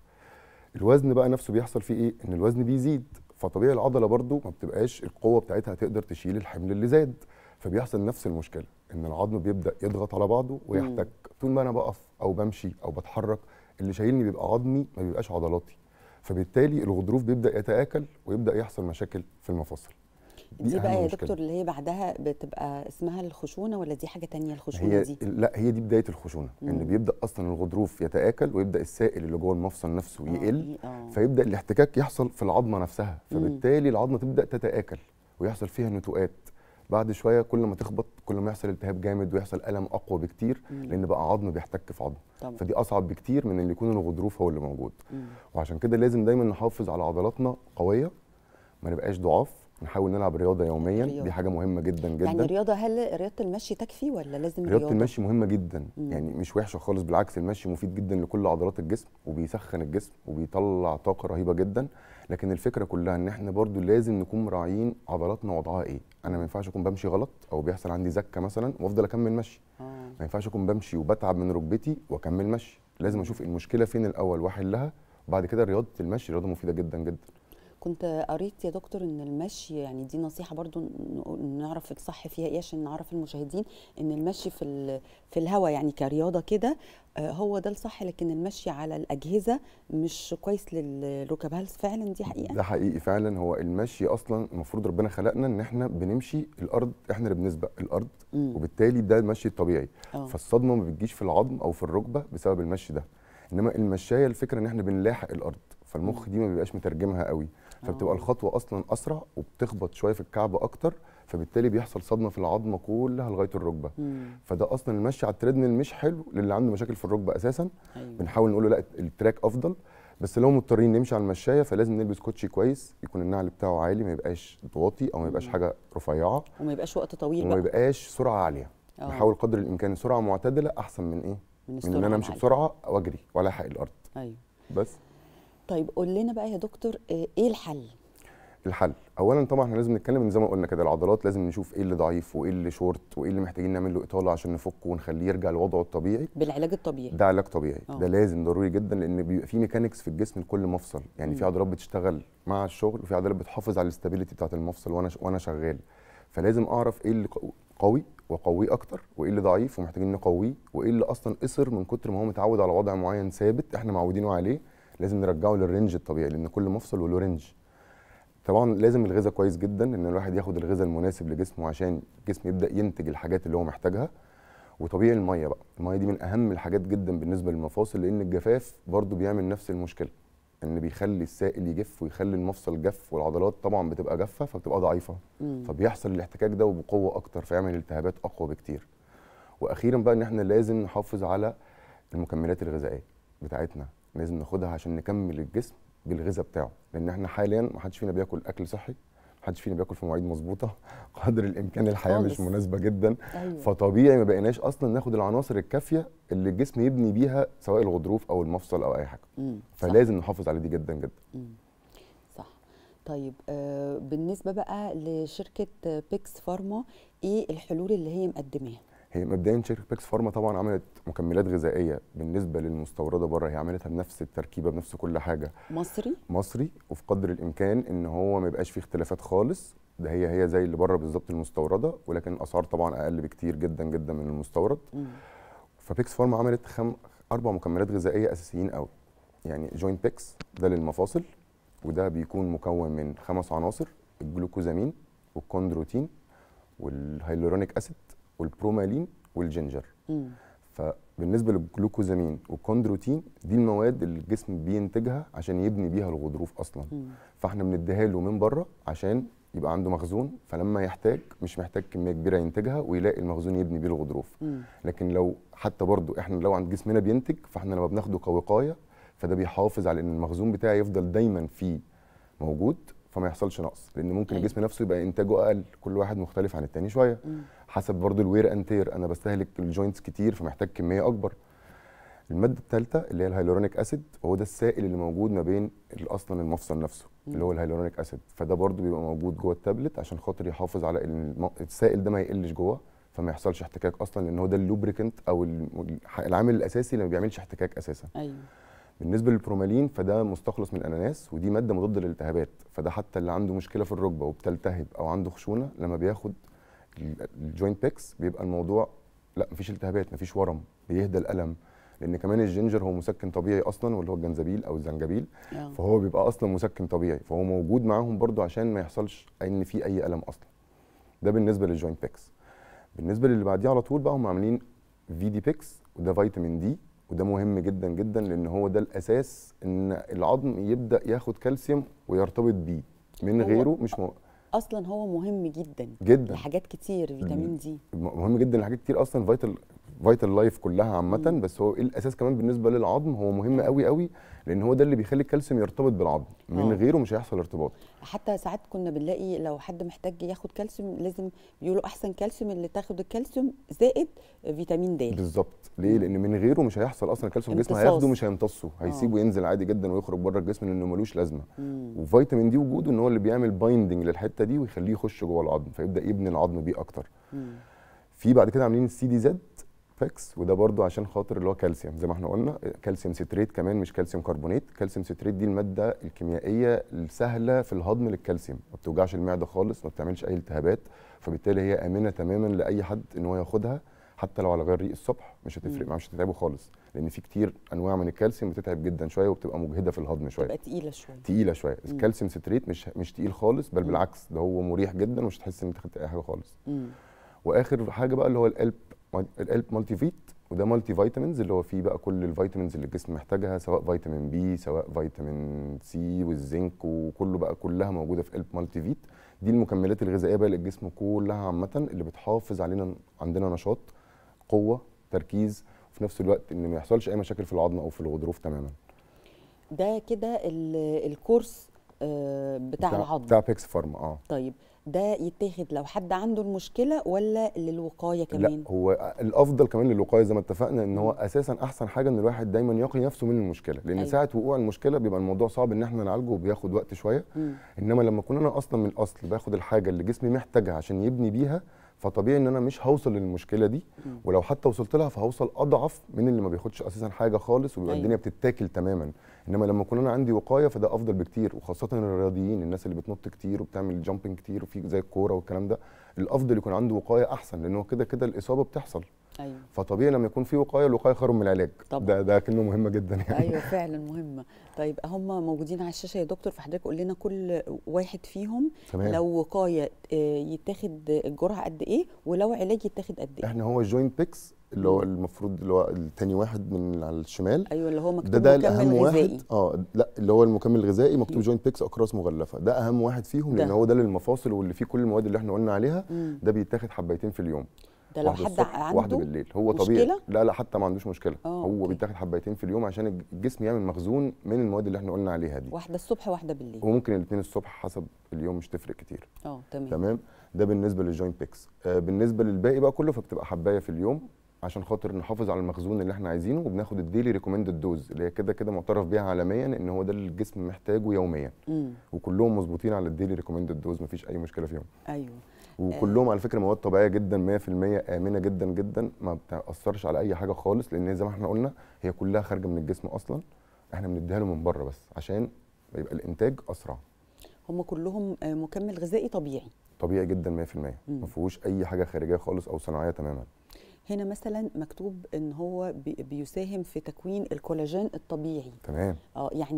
الوزن بقى نفسه بيحصل فيه ايه ان الوزن بيزيد فطبيعي العضله برضو ما بتبقاش القوه بتاعتها تقدر تشيل الحمل اللي زاد فبيحصل نفس المشكله ان العظم بيبدا يضغط على بعضه ويحتك طول ما انا بقف او بمشي او بتحرك اللي شايلني بيبقى عظمي ما بيبقاش عضلاتي فبالتالي الغضروف بيبدا يتاكل ويبدا يحصل مشاكل في المفاصل دي أهم بقى يا مشكلة. دكتور اللي هي بعدها بتبقى اسمها الخشونه ولا دي حاجه تانية الخشونه هي دي لا هي دي بدايه الخشونه ان مم. بيبدا اصلا الغضروف يتاكل ويبدا السائل اللي جوه المفصل نفسه يقل آه. فيبدا الاحتكاك يحصل في العظمه نفسها مم. فبالتالي العظمه تبدا تتاكل ويحصل فيها نتوءات بعد شويه كل ما تخبط كل ما يحصل التهاب جامد ويحصل الم اقوى بكتير مم. لان بقى عظم بيحتك في عظم طبعا. فدي اصعب بكتير من اللي يكون الغضروف هو اللي موجود مم. وعشان كده لازم دايما نحافظ على عضلاتنا قويه ما نبقاش ضعاف نحاول نلعب رياضه يوميا رياضة. دي حاجه مهمه جدا جدا يعني الرياضه هل رياضه المشي تكفي ولا لازم رياضه رياضه المشي مهمه جدا مم. يعني مش وحشه خالص بالعكس المشي مفيد جدا لكل عضلات الجسم وبيسخن الجسم وبيطلع طاقه رهيبه جدا لكن الفكره كلها ان احنا برضو لازم نكون مراعيين عضلاتنا وضعها ايه انا ما ينفعش اكون بمشي غلط او بيحصل عندي زكه مثلا وافضل اكمل مشي آه. ما ينفعش اكون بمشي وبتعب من ركبتي واكمل مشي لازم اشوف المشكله فين الاول واحلها وبعد كده رياضه المشي رياضه مفيده جدا جدا كنت قريت يا دكتور ان المشي يعني دي نصيحه برضو ن- نعرف الصح فيها ايه عشان نعرف المشاهدين ان المشي في ال- في الهواء يعني كرياضه كده آه، هو ده الصح لكن المشي على الاجهزه مش كويس للركب هل فعلا دي حقيقه ده حقيقي فعلا هو المشي اصلا المفروض ربنا خلقنا ان احنا بنمشي الارض احنا اللي بنسبق الارض مم. وبالتالي ده المشي الطبيعي آه. فالصدمه ما بتجيش في العظم او في الركبه بسبب المشي ده انما المشايه الفكره ان احنا بنلاحق الارض فالمخ دي ما بيبقاش مترجمها قوي فبتبقى آه. الخطوه اصلا اسرع وبتخبط شويه في الكعب اكتر فبالتالي بيحصل صدمه في العظمه كلها لغايه الركبه مم. فده اصلا المشي على التريدميل مش حلو للي عنده مشاكل في الركبه اساسا أيوة. بنحاول نقول له لا التراك افضل بس لو مضطرين نمشي على المشايه فلازم نلبس كوتشي كويس يكون النعل بتاعه عالي ما يبقاش واطي او ما يبقاش حاجه رفيعه وما يبقاش وقت طويل وما بقى يبقاش سرعه عاليه آه. نحاول قدر الامكان سرعه معتدله احسن من ايه من من السرعة ان انا امشي العالية. بسرعه او اجري ولا احرق الارض ايوه بس طيب قول لنا بقى يا دكتور آه، ايه الحل الحل اولا طبعا احنا لازم نتكلم ان زي ما قلنا كده العضلات لازم نشوف ايه اللي ضعيف وايه اللي شورت وايه اللي محتاجين نعمل له اطاله عشان نفكه ونخليه يرجع لوضعه الطبيعي بالعلاج الطبيعي ده علاج طبيعي آه. ده لازم ضروري جدا لان بيبقى في ميكانيكس في الجسم لكل مفصل يعني في مم. عضلات بتشتغل مع الشغل وفي عضلات بتحافظ على الاستابيليتي بتاعه المفصل وانا وانا شغال فلازم اعرف ايه اللي قو- قوي واقويه اكتر وايه اللي ضعيف ومحتاجين نقويه وايه اللي اصلا قصر من كتر ما هو متعود على وضع معين ثابت احنا معودينه عليه لازم نرجعه للرينج الطبيعي لان كل مفصل وله رينج طبعا لازم الغذاء كويس جدا ان الواحد ياخد الغذاء المناسب لجسمه عشان الجسم يبدا ينتج الحاجات اللي هو محتاجها وطبيعي الميه بقى الميه دي من اهم الحاجات جدا بالنسبه للمفاصل لان الجفاف برضو بيعمل نفس المشكله ان بيخلي السائل يجف ويخلي المفصل جف والعضلات طبعا بتبقى جافه فبتبقى ضعيفه مم. فبيحصل الاحتكاك ده وبقوه اكتر فيعمل التهابات اقوى بكتير واخيرا بقى ان احنا لازم نحافظ على المكملات الغذائيه بتاعتنا لازم ناخدها عشان نكمل الجسم بالغذاء بتاعه لان احنا حاليا ما حدش فينا بياكل اكل صحي ما حدش فينا بياكل في مواعيد مظبوطه قدر الامكان الحياه مش خالص. مناسبه جدا أيوة. فطبيعي ما بقيناش اصلا ناخد العناصر الكافيه اللي الجسم يبني بيها سواء الغضروف او المفصل او اي حاجه مم. فلازم نحافظ على دي جدا جدا مم. صح طيب آه بالنسبه بقى لشركه آه، بيكس فارما ايه الحلول اللي هي مقدماها هي مبدئيا شركه بيكس فارما طبعا عملت مكملات غذائيه بالنسبه للمستورده بره هي عملتها بنفس التركيبه بنفس كل حاجه مصري مصري وفي قدر الامكان ان هو ما يبقاش فيه اختلافات خالص ده هي هي زي اللي بره بالظبط المستورده ولكن الاسعار طبعا اقل بكتير جدا جدا من المستورد مم. فبيكس فارما عملت خم... اربع مكملات غذائيه اساسيين قوي يعني جوينت بيكس ده للمفاصل وده بيكون مكون من خمس عناصر الجلوكوزامين والكوندروتين والهيلورونيك اسيد والبرومالين والجينجر مم. فبالنسبه للجلوكوزامين والكوندروتين دي المواد اللي الجسم بينتجها عشان يبني بيها الغضروف اصلا مم. فاحنا بنديها له من بره عشان يبقى عنده مخزون فلما يحتاج مش محتاج كميه كبيره ينتجها ويلاقي المخزون يبني بيه الغضروف مم. لكن لو حتى برضو احنا لو عند جسمنا بينتج فاحنا لما بناخده كوقايه فده بيحافظ على ان المخزون بتاعي يفضل دايما فيه موجود فما يحصلش نقص لان ممكن أيوة. الجسم نفسه يبقى انتاجه اقل كل واحد مختلف عن التاني شويه مم. حسب برضو الوير انتير انا بستهلك الجوينتس كتير فمحتاج كميه اكبر الماده الثالثه اللي هي الهيلورونيك اسيد هو ده السائل اللي موجود ما بين ال- اصلا المفصل نفسه اللي هو الهيلورونيك اسيد فده برضو بيبقى موجود جوه التابلت عشان خاطر يحافظ على ان الم- السائل ده ما يقلش جوه فما يحصلش احتكاك اصلا لان هو ده اللوبريكنت او الم- العامل الاساسي اللي ما بيعملش احتكاك اساسا ايوه بالنسبه للبرومالين فده مستخلص من الاناناس ودي ماده مضاده للالتهابات فده حتى اللي عنده مشكله في الركبه وبتلتهب او عنده خشونه لما بياخد الجوينت بيكس بيبقى الموضوع لا مفيش التهابات مفيش ورم بيهدى الالم لان كمان الجينجر هو مسكن طبيعي اصلا واللي هو الجنزبيل او الزنجبيل آه. فهو بيبقى اصلا مسكن طبيعي فهو موجود معاهم برضو عشان ما يحصلش ان في اي الم اصلا ده بالنسبه للجوينت بيكس بالنسبه للي بعديه على طول بقى هم عاملين في دي بيكس وده فيتامين دي وده مهم جدا جدا لان هو ده الاساس ان العظم يبدا ياخد كالسيوم ويرتبط بيه من هو- غيره مش مو... اصلا هو مهم جدا جدا لحاجات كتير فيتامين دي مهم جدا لحاجات كتير اصلا فيتال فيتال لايف كلها عامه بس هو ايه الاساس كمان بالنسبه للعظم هو مهم قوي قوي لان هو ده اللي بيخلي الكالسيوم يرتبط بالعظم من آه. غيره مش هيحصل ارتباط حتى ساعات كنا بنلاقي لو حد محتاج ياخد كالسيوم لازم بيقولوا احسن كالسيوم اللي تاخد الكالسيوم زائد فيتامين د بالظبط ليه لان من غيره مش هيحصل اصلا الكالسيوم الجسم امتصاص. هياخده مش هيمتصه هيسيبه ينزل عادي جدا ويخرج بره الجسم لانه ملوش لازمه مم. وفيتامين دي وجوده ان هو اللي بيعمل بايندنج للحته دي ويخليه يخش جوه العظم فيبدا يبني العظم بيه اكتر مم. في بعد كده عاملين السي دي زد فاكس وده برضو عشان خاطر اللي هو كالسيوم زي ما احنا قلنا كالسيوم ستريت كمان مش كالسيوم كربونات كالسيوم ستريت دي الماده الكيميائيه السهله في الهضم للكالسيوم ما بتوجعش المعده خالص ما بتعملش اي التهابات فبالتالي هي امنه تماما لاي حد ان هو ياخدها حتى لو على غير ريق الصبح مش هتفرق معاه مش هتتعبه خالص لان في كتير انواع من الكالسيوم بتتعب جدا شويه وبتبقى مجهده في الهضم شويه تبقى تقيله شويه تقيله شويه مم. الكالسيوم ستريت مش مش تقيل خالص بل مم. بالعكس ده هو مريح جدا ومش هتحس ان انت خدت اي حاجه خالص مم. واخر حاجه بقى اللي هو القلب القلب مالتي فيت وده مالتي فيتامينز اللي هو فيه بقى كل الفيتامينز اللي الجسم محتاجها سواء فيتامين بي سواء فيتامين سي والزنك وكله بقى كلها موجوده في قلب مالتي فيت دي المكملات الغذائيه بقى للجسم كلها عامه اللي بتحافظ علينا عندنا نشاط قوه تركيز وفي نفس الوقت ان ما يحصلش اي مشاكل في العظم او في الغضروف تماما ده كده ال- الكورس آه، بتاع العظم بتاع بيكس فارما اه طيب ده يتاخد لو حد عنده المشكله ولا للوقايه لا كمان هو الافضل كمان للوقايه زي ما اتفقنا ان هو اساسا احسن حاجه ان الواحد دايما يقي نفسه من المشكله لان أيوة. أيوة. ساعه وقوع المشكله بيبقى الموضوع صعب ان احنا نعالجه وبياخد وقت شويه مم. انما لما اكون انا اصلا من الاصل باخد الحاجه اللي جسمي محتاجها عشان يبني بيها فطبيعي ان انا مش هوصل للمشكله دي مم. ولو حتى وصلت لها فهوصل اضعف من اللي ما بياخدش اساسا حاجه خالص وبيبقى أيوة. الدنيا بتتاكل تماما انما لما اكون انا عندي وقايه فده افضل بكتير وخاصه الرياضيين الناس اللي بتنط كتير وبتعمل جامبنج كتير وفي زي الكوره والكلام ده الافضل يكون عنده وقايه احسن لان هو كده كده الاصابه بتحصل ايوه فطبيعي لما يكون في وقايه الوقايه خير من العلاج طبعا. ده ده كلمه مهمه جدا يعني ايوه فعلا مهمه طيب هم موجودين على الشاشه يا دكتور فحضرتك قول لنا كل واحد فيهم تمام. لو وقايه آه، يتاخد الجرعه قد ايه ولو علاج يتاخد قد ايه احنا هو الجوينت بيكس اللي هو المفروض اللي هو التاني واحد من على الشمال ايوه اللي هو مكتوب ده ده مكمل الاهم غذائي واحد اه لا اللي هو المكمل الغذائي مكتوب جوينت بيكس اقراص مغلفه ده اهم واحد فيهم ده. لان هو ده للمفاصل واللي فيه كل المواد اللي احنا قلنا عليها مم. ده بيتاخد حبايتين في اليوم ده لو واحدة حد الصبح عنده واحده بالليل هو طبيعي مشكلة؟ لا لا حتى ما عندوش مشكله آه، هو أوكي. بيتاخد حبايتين في اليوم عشان الجسم يعمل مخزون من المواد اللي احنا قلنا عليها دي واحده الصبح واحده بالليل وممكن الاثنين الصبح حسب اليوم مش تفرق كتير اه تمام تمام ده بالنسبه للجوينت بيكس آه بالنسبه للباقي بقى كله فبتبقى حبايه في اليوم عشان خاطر نحافظ على المخزون اللي احنا عايزينه وبناخد الديلي ريكومندد دوز اللي هي كده كده معترف بيها عالميا ان هو ده اللي الجسم محتاجه يوميا مم. وكلهم مظبوطين على الديلي ريكومندد دوز مفيش اي مشكله فيهم ايوه وكلهم على فكره مواد طبيعيه جدا 100% امنه جدا جدا ما بتاثرش على اي حاجه خالص لان زي ما احنا قلنا هي كلها خارجه من الجسم اصلا احنا بنديها له من بره بس عشان يبقى الانتاج اسرع هم كلهم آه، مكمل غذائي طبيعي طبيعي جدا 100% مم. ما فيهوش اي حاجه خارجيه خالص او صناعيه تماما هنا مثلا مكتوب ان هو بي- بيساهم في تكوين الكولاجين الطبيعي تمام اه يعني ايه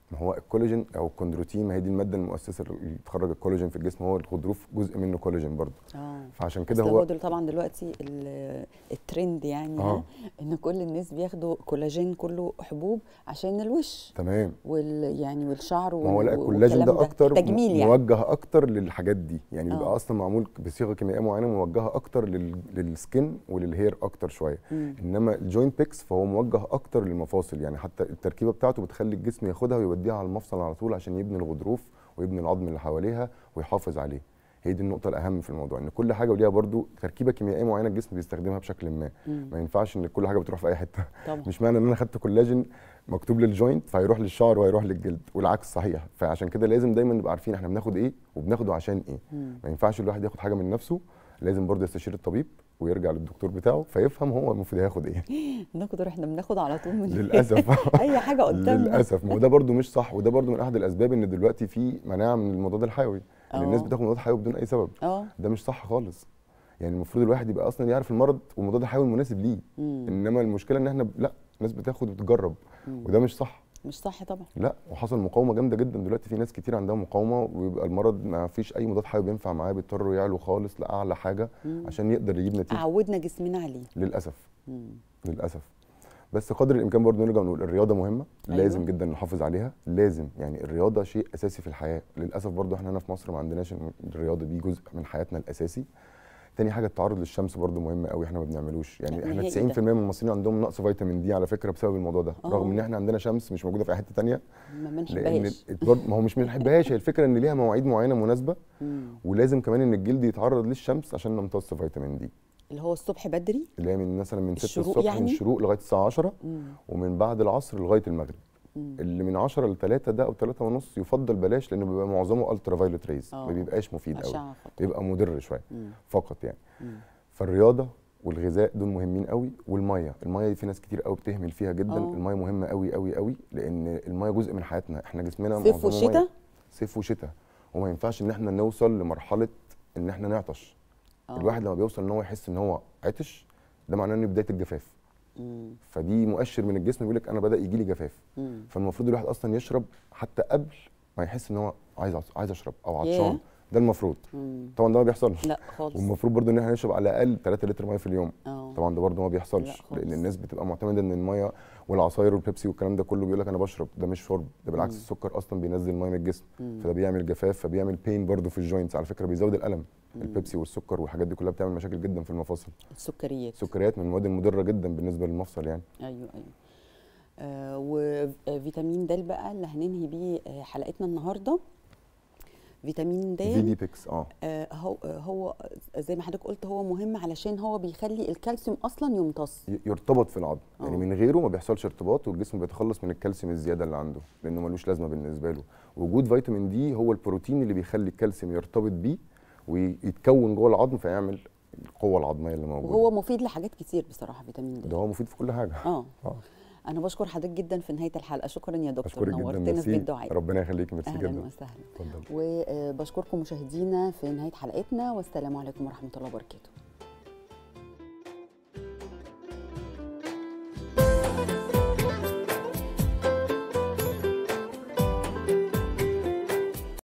ما هو الكولاجين او الكوندروتين ما هي دي الماده المؤسسه اللي بتخرج الكولاجين في الجسم هو الغضروف جزء منه كولاجين برضه اه فعشان بس كده هو هو دول طبعا دلوقتي ال- الترند يعني آه. ها ان كل الناس بياخدوا كولاجين كله حبوب عشان الوش تمام وال يعني والشعر ما هو لا وال- الكولاجين والكلام ده اكتر تجميل يعني موجه اكتر للحاجات دي يعني آه. بيبقى اصلا معمول بصيغه كيميائيه معينه موجهه اكتر لل... للسكن وللهير اكتر شويه مم. انما الجوينت بيكس فهو موجه اكتر للمفاصل يعني حتى التركيبه بتاعته بتخلي الجسم ياخدها ويوديها على المفصل على طول عشان يبني الغضروف ويبني العظم اللي حواليها ويحافظ عليه هي دي النقطة الأهم في الموضوع إن كل حاجة وليها برضو تركيبة كيميائية معينة الجسم بيستخدمها بشكل ما، مم. ما ينفعش إن كل حاجة بتروح في أي حتة، طبعا مش معنى إن أنا خدت كولاجين مكتوب للجوينت فهيروح للشعر وهيروح للجلد والعكس صحيح، فعشان كده لازم دايما نبقى عارفين إحنا بناخد إيه وبناخده عشان إيه، مم. ما ينفعش الواحد ياخد حاجة من نفسه لازم برضه يستشير الطبيب ويرجع للدكتور بتاعه فيفهم هو المفروض هياخد ايه ناخد احنا بناخد على طول من للاسف اي حاجه قدامنا للاسف ما هو ده برضه مش صح وده برضه من احد الاسباب ان دلوقتي في مناعه من المضاد الحيوي ان الناس آه. بتاخد مضاد حيوي بدون اي سبب اه ده مش صح خالص يعني المفروض الواحد يبقى اصلا يعرف المرض والمضاد الحيوي المناسب ليه مم. انما المشكله ان احنا ب- لا الناس بتاخد وتجرب مم. وده مش صح مش صح طبعا لا وحصل مقاومه جامده جدا دلوقتي في ناس كتير عندها مقاومه ويبقى المرض ما فيش اي مضاد حيوي بينفع معاه بيضطروا يعلوا خالص لاعلى حاجه مم. عشان يقدر يجيب نتيجه عودنا جسمنا عليه للاسف مم. للاسف بس قدر الامكان برضه نرجع نقول الرياضه مهمه أيوة. لازم جدا نحافظ عليها لازم يعني الرياضه شيء اساسي في الحياه للاسف برضه احنا هنا في مصر ما عندناش إن الرياضه دي جزء من حياتنا الاساسي تاني حاجه التعرض للشمس برضه مهم قوي احنا ما بنعملوش يعني احنا نهائي 90% ده. من المصريين عندهم نقص فيتامين دي على فكره بسبب الموضوع ده آه. رغم ان احنا عندنا شمس مش موجوده في اي حته تانية ما لان بنحبهاش ال- برضه- ما هو مش ما بنحبهاش هي الفكره ان ليها مواعيد معينه مناسبه مم. ولازم كمان ان الجلد يتعرض للشمس عشان نمتص فيتامين دي اللي هو الصبح بدري اللي هي من مثلا من 6 الشروق الصبح يعني؟ من الشروق لغايه الساعه 10 مم. ومن بعد العصر لغايه المغرب مم. اللي من 10 ل 3 ده او 3 ونص يفضل بلاش لانه بيبقى معظمه الترا فايولت ريز آه. ما بيبقاش مفيد قوي أشعة خطر. بيبقى مضر شويه مم. فقط يعني مم. فالرياضه والغذاء دول مهمين قوي والميه الميه دي في ناس كتير قوي بتهمل فيها جدا آه. الميه مهمه قوي قوي قوي لان الميه جزء من حياتنا احنا جسمنا صيف معظمه وشتاء؟ مية. صيف وشتاء وما ينفعش ان احنا نوصل لمرحله ان احنا نعطش آه. الواحد لما بيوصل ان هو يحس ان هو عطش ده معناه ان بدايه الجفاف مم. فدي مؤشر من الجسم بيقول لك انا بدا يجي لي جفاف مم. فالمفروض الواحد اصلا يشرب حتى قبل ما يحس ان هو عايز عص- عايز اشرب او ياه. عطشان ده المفروض مم. طبعا ده ما بيحصلش لا خالص والمفروض برضو ان احنا نشرب على الاقل 3 لتر ميه في اليوم اه طبعا ده برضو ما لا بيحصلش خالص. لان الناس بتبقى معتمده ان الميه والعصاير والبيبسي والكلام ده كله بيقول لك انا بشرب ده مش شرب ده بالعكس مم. السكر اصلا بينزل الميه من الجسم مم. فده بيعمل جفاف فبيعمل بين برضو في الجوينتس على فكره بيزود الالم مم. البيبسي والسكر والحاجات دي كلها بتعمل مشاكل جدا في المفاصل السكريات السكريات من المواد المضره جدا بالنسبه للمفصل يعني ايوه ايوه آه وفيتامين د بقى اللي هننهي بيه آه، حلقتنا النهارده فيتامين د في دي بيكس اه آه، هو آه، هو زي ما حضرتك قلت هو مهم علشان هو بيخلي الكالسيوم اصلا يمتص ي- يرتبط في العظم يعني آه. من غيره ما بيحصلش ارتباط والجسم بيتخلص من الكالسيوم الزياده اللي عنده لانه ملوش لازمه بالنسبه له وجود فيتامين دي هو البروتين اللي بيخلي الكالسيوم يرتبط بيه ويتكون جوه العظم فيعمل القوه العظميه اللي موجوده وهو مفيد لحاجات كتير بصراحه فيتامين د ده هو مفيد في كل حاجه اه اه انا بشكر حضرتك جدا في نهايه الحلقه شكرا يا دكتور اشكرك جدا نورتنا في ميرسي بيت دعاء ربنا يخليك ميرسي اهلا جدا وسهلا اتفضل وبشكركم مشاهدينا في نهايه حلقتنا والسلام عليكم ورحمه الله وبركاته